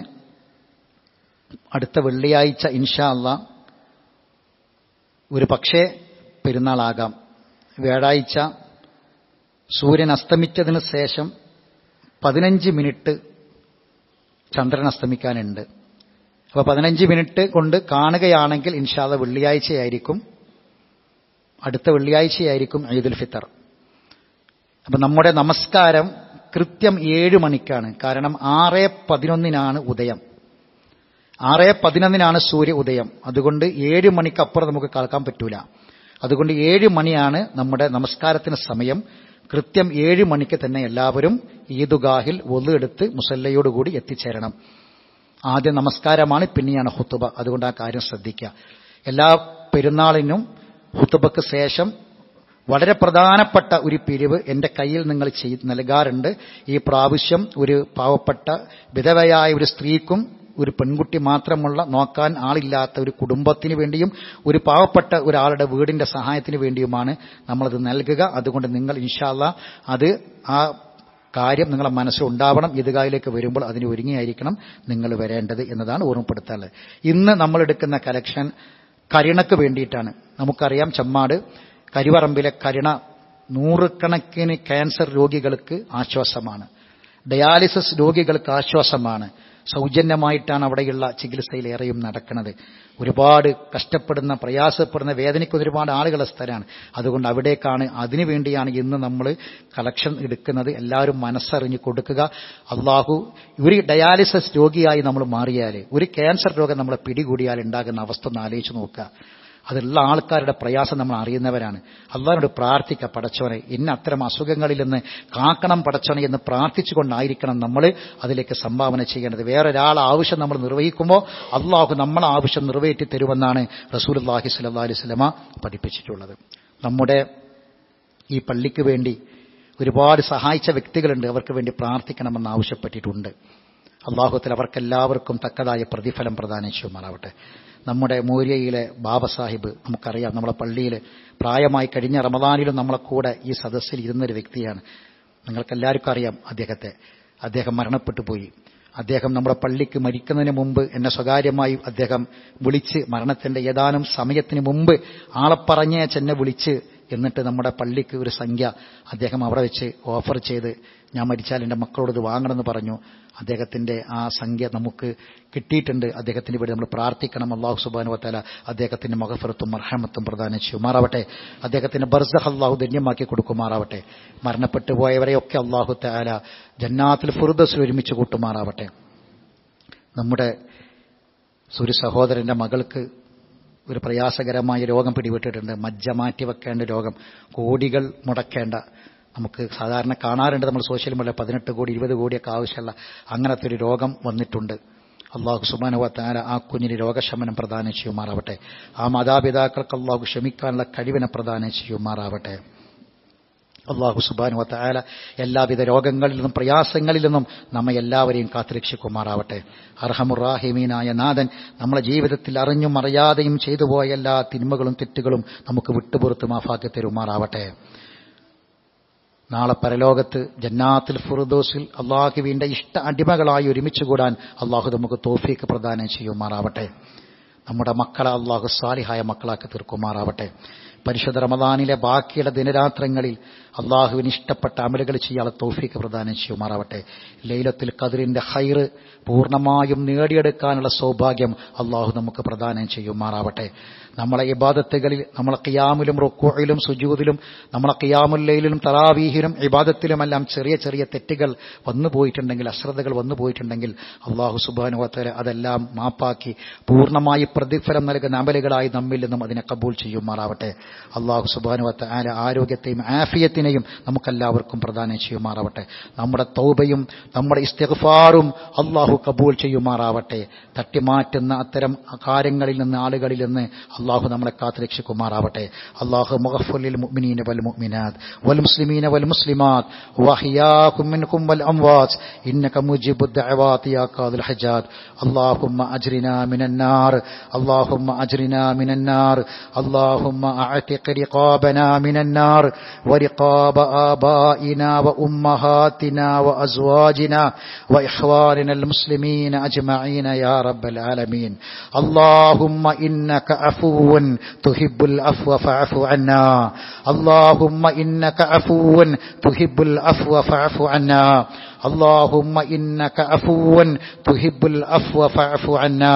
Speaker 1: അടുത്ത വെള്ളിയാഴ്ച ഇൻഷാ അല്ല ഒരു പക്ഷേ പെരുന്നാളാകാം വ്യാഴാഴ്ച സൂര്യൻ അസ്തമിച്ചതിന് ശേഷം പതിനഞ്ച് മിനിറ്റ് ചന്ദ്രൻ അസ്തമിക്കാനുണ്ട് അപ്പോൾ പതിനഞ്ച് മിനിറ്റ് കൊണ്ട് കാണുകയാണെങ്കിൽ ഇൻഷാല്ല വെള്ളിയാഴ്ചയായിരിക്കും അടുത്ത വെള്ളിയാഴ്ചയായിരിക്കും ഈദുൽ ഫിത്തർ അപ്പം നമ്മുടെ നമസ്കാരം കൃത്യം ഏഴ് മണിക്കാണ് കാരണം ആറ് പതിനൊന്നിനാണ് ഉദയം ആറ് പതിനൊന്നിനാണ് സൂര്യ ഉദയം അതുകൊണ്ട് ഏഴ് മണിക്കപ്പുറം നമുക്ക് കേൾക്കാൻ പറ്റൂല അതുകൊണ്ട് ഏഴ് മണിയാണ് നമ്മുടെ നമസ്കാരത്തിന് സമയം കൃത്യം ഏഴ് മണിക്ക് തന്നെ എല്ലാവരും ഈദുഗാഹിൽ ഒന്നെടുത്ത് മുസല്ലയോടുകൂടി എത്തിച്ചേരണം ആദ്യം നമസ്കാരമാണ് പിന്നെയാണ് ഹുത്തുബ അതുകൊണ്ട് ആ കാര്യം ശ്രദ്ധിക്കുക എല്ലാ പെരുന്നാളിനും ഹുത്തുബക്ക് ശേഷം വളരെ പ്രധാനപ്പെട്ട ഒരു പിരിവ് എൻ്റെ കയ്യിൽ നിങ്ങൾ ചെയ്ത് നൽകാറുണ്ട് ഈ പ്രാവശ്യം ഒരു പാവപ്പെട്ട വിധവയായ ഒരു സ്ത്രീക്കും ഒരു പെൺകുട്ടി മാത്രമുള്ള നോക്കാൻ ആളില്ലാത്ത ഒരു കുടുംബത്തിന് വേണ്ടിയും ഒരു പാവപ്പെട്ട ഒരാളുടെ വീടിന്റെ സഹായത്തിന് വേണ്ടിയുമാണ് നമ്മളത് നൽകുക അതുകൊണ്ട് നിങ്ങൾ ഇൻഷാല്ല അത് ആ കാര്യം നിങ്ങളെ മനസ്സിൽ ഉണ്ടാവണം ഈദ്ഗാഹിലേക്ക് വരുമ്പോൾ അതിന് ഒരുങ്ങിയായിരിക്കണം നിങ്ങൾ വരേണ്ടത് എന്നതാണ് ഓർമ്മപ്പെടുത്താനുള്ളത് ഇന്ന് നമ്മൾ എടുക്കുന്ന കലക്ഷൻ കരുണക്ക് വേണ്ടിയിട്ടാണ് നമുക്കറിയാം ചെമ്മാട് കരിവറമ്പിലെ കരുണ നൂറുകണക്കിന് ക്യാൻസർ രോഗികൾക്ക് ആശ്വാസമാണ് ഡയാലിസിസ് രോഗികൾക്ക് ആശ്വാസമാണ് സൗജന്യമായിട്ടാണ് അവിടെയുള്ള ചികിത്സയിലേറെയും നടക്കുന്നത് ഒരുപാട് കഷ്ടപ്പെടുന്ന പ്രയാസപ്പെടുന്ന വേദനിക്കുന്ന ഒരുപാട് ആളുകളുടെ സ്ഥലമാണ് അതുകൊണ്ട് അവിടേക്കാണ് അതിനുവേണ്ടിയാണ് ഇന്ന് നമ്മൾ കളക്ഷൻ എടുക്കുന്നത് എല്ലാവരും മനസ്സറിഞ്ഞ് കൊടുക്കുക അള്ളാഹു ഒരു ഡയാലിസിസ് രോഗിയായി നമ്മൾ മാറിയാൽ ഒരു ക്യാൻസർ രോഗം നമ്മളെ പിടികൂടിയാൽ ഉണ്ടാകുന്ന അവസ്ഥ ഒന്ന് ആലോചിച്ച് നോക്കുക അതുള്ള ആൾക്കാരുടെ പ്രയാസം നമ്മൾ അറിയുന്നവരാണ് അള്ളാഹിനോട് പ്രാർത്ഥിക്കുക പടച്ചോനെ ഇന്ന അത്തരം അസുഖങ്ങളിൽ നിന്ന് കാക്കണം പടച്ചോനെ എന്ന് പ്രാർത്ഥിച്ചുകൊണ്ടായിരിക്കണം നമ്മൾ അതിലേക്ക് സംഭാവന ചെയ്യേണ്ടത് വേറൊരാൾ ആവശ്യം നമ്മൾ നിർവഹിക്കുമ്പോൾ അള്ളാഹു നമ്മളെ ആവശ്യം നിറവേറ്റി തരുമെന്നാണ് റസൂൽ അള്ളാഹി സ്വല്ലാ അലൈഹി സ്വലമ പഠിപ്പിച്ചിട്ടുള്ളത് നമ്മുടെ ഈ പള്ളിക്ക് വേണ്ടി ഒരുപാട് സഹായിച്ച വ്യക്തികളുണ്ട് അവർക്ക് വേണ്ടി പ്രാർത്ഥിക്കണമെന്ന് ആവശ്യപ്പെട്ടിട്ടുണ്ട് അള്ളാഹുത്തിൽ അവർക്കെല്ലാവർക്കും തക്കതായ പ്രതിഫലം പ്രദാനം ചെയ്യുമാറാവട്ടെ നമ്മുടെ മൂര്യയിലെ ബാബ സാഹിബ് നമുക്കറിയാം നമ്മുടെ പള്ളിയിൽ പ്രായമായി കഴിഞ്ഞ റമദാനിലും നമ്മളെ കൂടെ ഈ സദസ്സിൽ ഇരുന്നൊരു വ്യക്തിയാണ് നിങ്ങൾക്കെല്ലാവർക്കും അറിയാം അദ്ദേഹത്തെ അദ്ദേഹം മരണപ്പെട്ടു പോയി അദ്ദേഹം നമ്മുടെ പള്ളിക്ക് മരിക്കുന്നതിന് മുമ്പ് എന്നെ സ്വകാര്യമായി അദ്ദേഹം വിളിച്ച് മരണത്തിന്റെ ഏതാനും സമയത്തിന് മുമ്പ് ആളെ പറഞ്ഞേ ചെന്നെ വിളിച്ച് എന്നിട്ട് നമ്മുടെ പള്ളിക്ക് ഒരു സംഖ്യ അദ്ദേഹം അവിടെ വെച്ച് ഓഫർ ചെയ്ത് ഞാൻ മരിച്ചാൽ എൻ്റെ മക്കളോട് ഇത് വാങ്ങണമെന്ന് പറഞ്ഞു അദ്ദേഹത്തിന്റെ ആ സംഖ്യ നമുക്ക് കിട്ടിയിട്ടുണ്ട് അദ്ദേഹത്തിന് വേണ്ടി നമ്മൾ പ്രാർത്ഥിക്കണം അള്ളാഹു സുബാനുവത്താല അദ്ദേഹത്തിന്റെ മഹഫറത്തും മർഹമത്തും പ്രദാനം ചെയ്യുമാറാവട്ടെ അദ്ദേഹത്തിന് ബർസഹ് അള്ളാഹു ധന്യമാക്കി കൊടുക്കുമാറാവട്ടെ മരണപ്പെട്ടു പോയവരെയൊക്കെ അള്ളാഹു താല ജന്നാത്തിൽ ഫുറുദസിൽ ഒരുമിച്ച് കൂട്ടുമാറാവട്ടെ നമ്മുടെ ഒരു സഹോദരന്റെ മകൾക്ക് ഒരു പ്രയാസകരമായ രോഗം പിടിപെട്ടിട്ടുണ്ട് മജ്ജ മാറ്റി വെക്കേണ്ട രോഗം കോടികൾ മുടക്കേണ്ട നമുക്ക് സാധാരണ കാണാറുണ്ട് നമ്മൾ സോഷ്യൽ മീഡിയ പതിനെട്ട് കോടി ഇരുപത് കോടിയൊക്കെ ആവശ്യമുള്ള അങ്ങനത്തെ ഒരു രോഗം വന്നിട്ടുണ്ട് അള്ളാഹു സുബാനുവത്താര ആ കുഞ്ഞിന് രോഗശമനം പ്രദാനം ചെയ്യുമാറാവട്ടെ ആ മാതാപിതാക്കൾക്ക് അള്ളാഹു ക്ഷമിക്കാനുള്ള കഴിവിനെ പ്രദാനം ചെയ്യുമാറാവട്ടെ അള്ളാഹു സുബാനുവത്തായ എല്ലാവിധ രോഗങ്ങളിൽ നിന്നും പ്രയാസങ്ങളിൽ നിന്നും നമ്മെ എല്ലാവരെയും കാത്തുരക്ഷിക്കുമാറാവട്ടെ അർഹമുറാഹിമീനായ നാഥൻ നമ്മളെ ജീവിതത്തിൽ അറിഞ്ഞും അറിയാതെയും ചെയ്തു പോയ എല്ലാ തിന്മകളും തെറ്റുകളും നമുക്ക് വിട്ടുപുറത്ത് മാഫാക്കി തരുമാറാവട്ടെ നാളെ പരലോകത്ത് ജന്നാത്തിൽ ഫുറുദോസിൽ അള്ളാഹുവിന്റെ ഇഷ്ട അടിമകളായി ഒരുമിച്ച് കൂടാൻ അള്ളാഹു നമുക്ക് തോഫീക്ക് പ്രദാനം ചെയ്യുമാറാവട്ടെ നമ്മുടെ മക്കളെ അള്ളാഹു സാലിഹായ മക്കളാക്കി തീർക്കുമാറാവട്ടെ പരിശുദ്ധ റമദാനിലെ ബാക്കിയുള്ള ദിനരാത്രങ്ങളിൽ അള്ളാഹുവിന് ഇഷ്ടപ്പെട്ട അമലുകൾ ചെയ്യാനുള്ള തോഫീക്ക് പ്രദാനം ചെയ്യുമാറാവട്ടെ ലൈലത്തിൽ കതിരിന്റെ ഹൈറ് പൂർണ്ണമായും നേടിയെടുക്കാനുള്ള സൗഭാഗ്യം അള്ളാഹു നമുക്ക് പ്രദാനം ചെയ്യുമാറാവട്ടെ നമ്മളെ ഇബാദത്തുകളിൽ നമ്മളെ കിയാമിലും റുക്കോയിലും സുജൂതിലും നമ്മളെ കിയാമുല്ലയിലും തറാവീഹിലും ഇബാദത്തിലുമെല്ലാം ചെറിയ ചെറിയ തെറ്റുകൾ വന്നു പോയിട്ടുണ്ടെങ്കിൽ അശ്രദ്ധകൾ വന്നു പോയിട്ടുണ്ടെങ്കിൽ അള്ളാഹു സുബാനുവത്തല അതെല്ലാം മാപ്പാക്കി പൂർണ്ണമായി പ്രതിഫലം നൽകുന്ന അമലുകളായി നമ്മിൽ നിന്നും അതിനെ കബൂൽ ചെയ്യുമാറാവട്ടെ അള്ളാഹു സുബാനുവത്ത ആല ആരോഗ്യത്തെയും ആഫിയത്തിനെയും നമുക്കെല്ലാവർക്കും പ്രദാനം ചെയ്യുമാറാവട്ടെ നമ്മുടെ തൗബയും നമ്മുടെ ഇസ്തിഗ്ഫാറും അള്ളാഹു കബൂൽ ചെയ്യുമാറാവട്ടെ തട്ടിമാറ്റുന്ന അത്തരം കാര്യങ്ങളിൽ നിന്ന് ആളുകളിൽ നിന്ന് അള്ളാഹു നമ്മളെ കാത്തുരക്ഷിക്കുമാറാവട്ടെ അള്ളാഹു മുഖഫുലിൽ മുഅ്മിനീന വൽ മുഅ്മിനാത്ത് വൽ മുസ്ലിമീന വൽ മുസ്ലിമാത്ത് വഹിയാകും മിൻകും വൽ അംവാത്ത് ഇന്നക മുജിബു الدعوات يا قاضي الحجات اللهم أجرنا من النار اللهم أجرنا من النار اللهم أعتق رقابنا من النار ورقاب آبائنا وأمهاتنا وأزواجنا وإخواننا المسلمين أجمعين يا رب العالمين اللهم إنك عفو تحب العفو فاعف عنا اللهم إنك عفو تحب العفو فاعف عنا اللهم إنك عفو تحب العفو فاعف عنا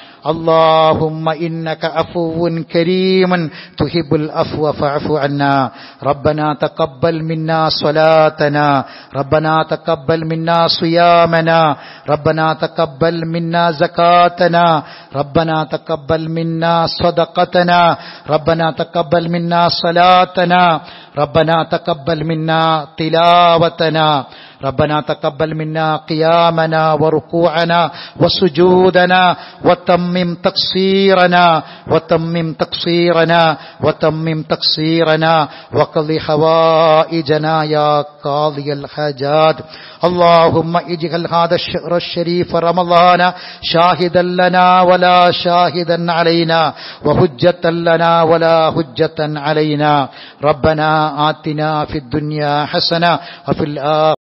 Speaker 1: اللهم إنك عفو كريم تحب العفو فاعف عنا ربنا تقبل منا صلاتنا ربنا تقبل منا صيامنا ربنا تقبل منا زكاتنا ربنا تقبل منا صدقتنا ربنا تقبل منا صلاتنا ربنا تقبل منا تلاوتنا ربنا تقبل منا قيامنا وركوعنا وسجودنا وتمم تقصيرنا وتمم تقصيرنا وتمم تقصيرنا وقض حوائجنا يا قاضي الحاجات اللهم اجعل هذا الشهر الشريف رمضان شاهدا لنا ولا شاهدا علينا وهجة لنا ولا هجة علينا ربنا آتنا في الدنيا حسنة وفي الآخرة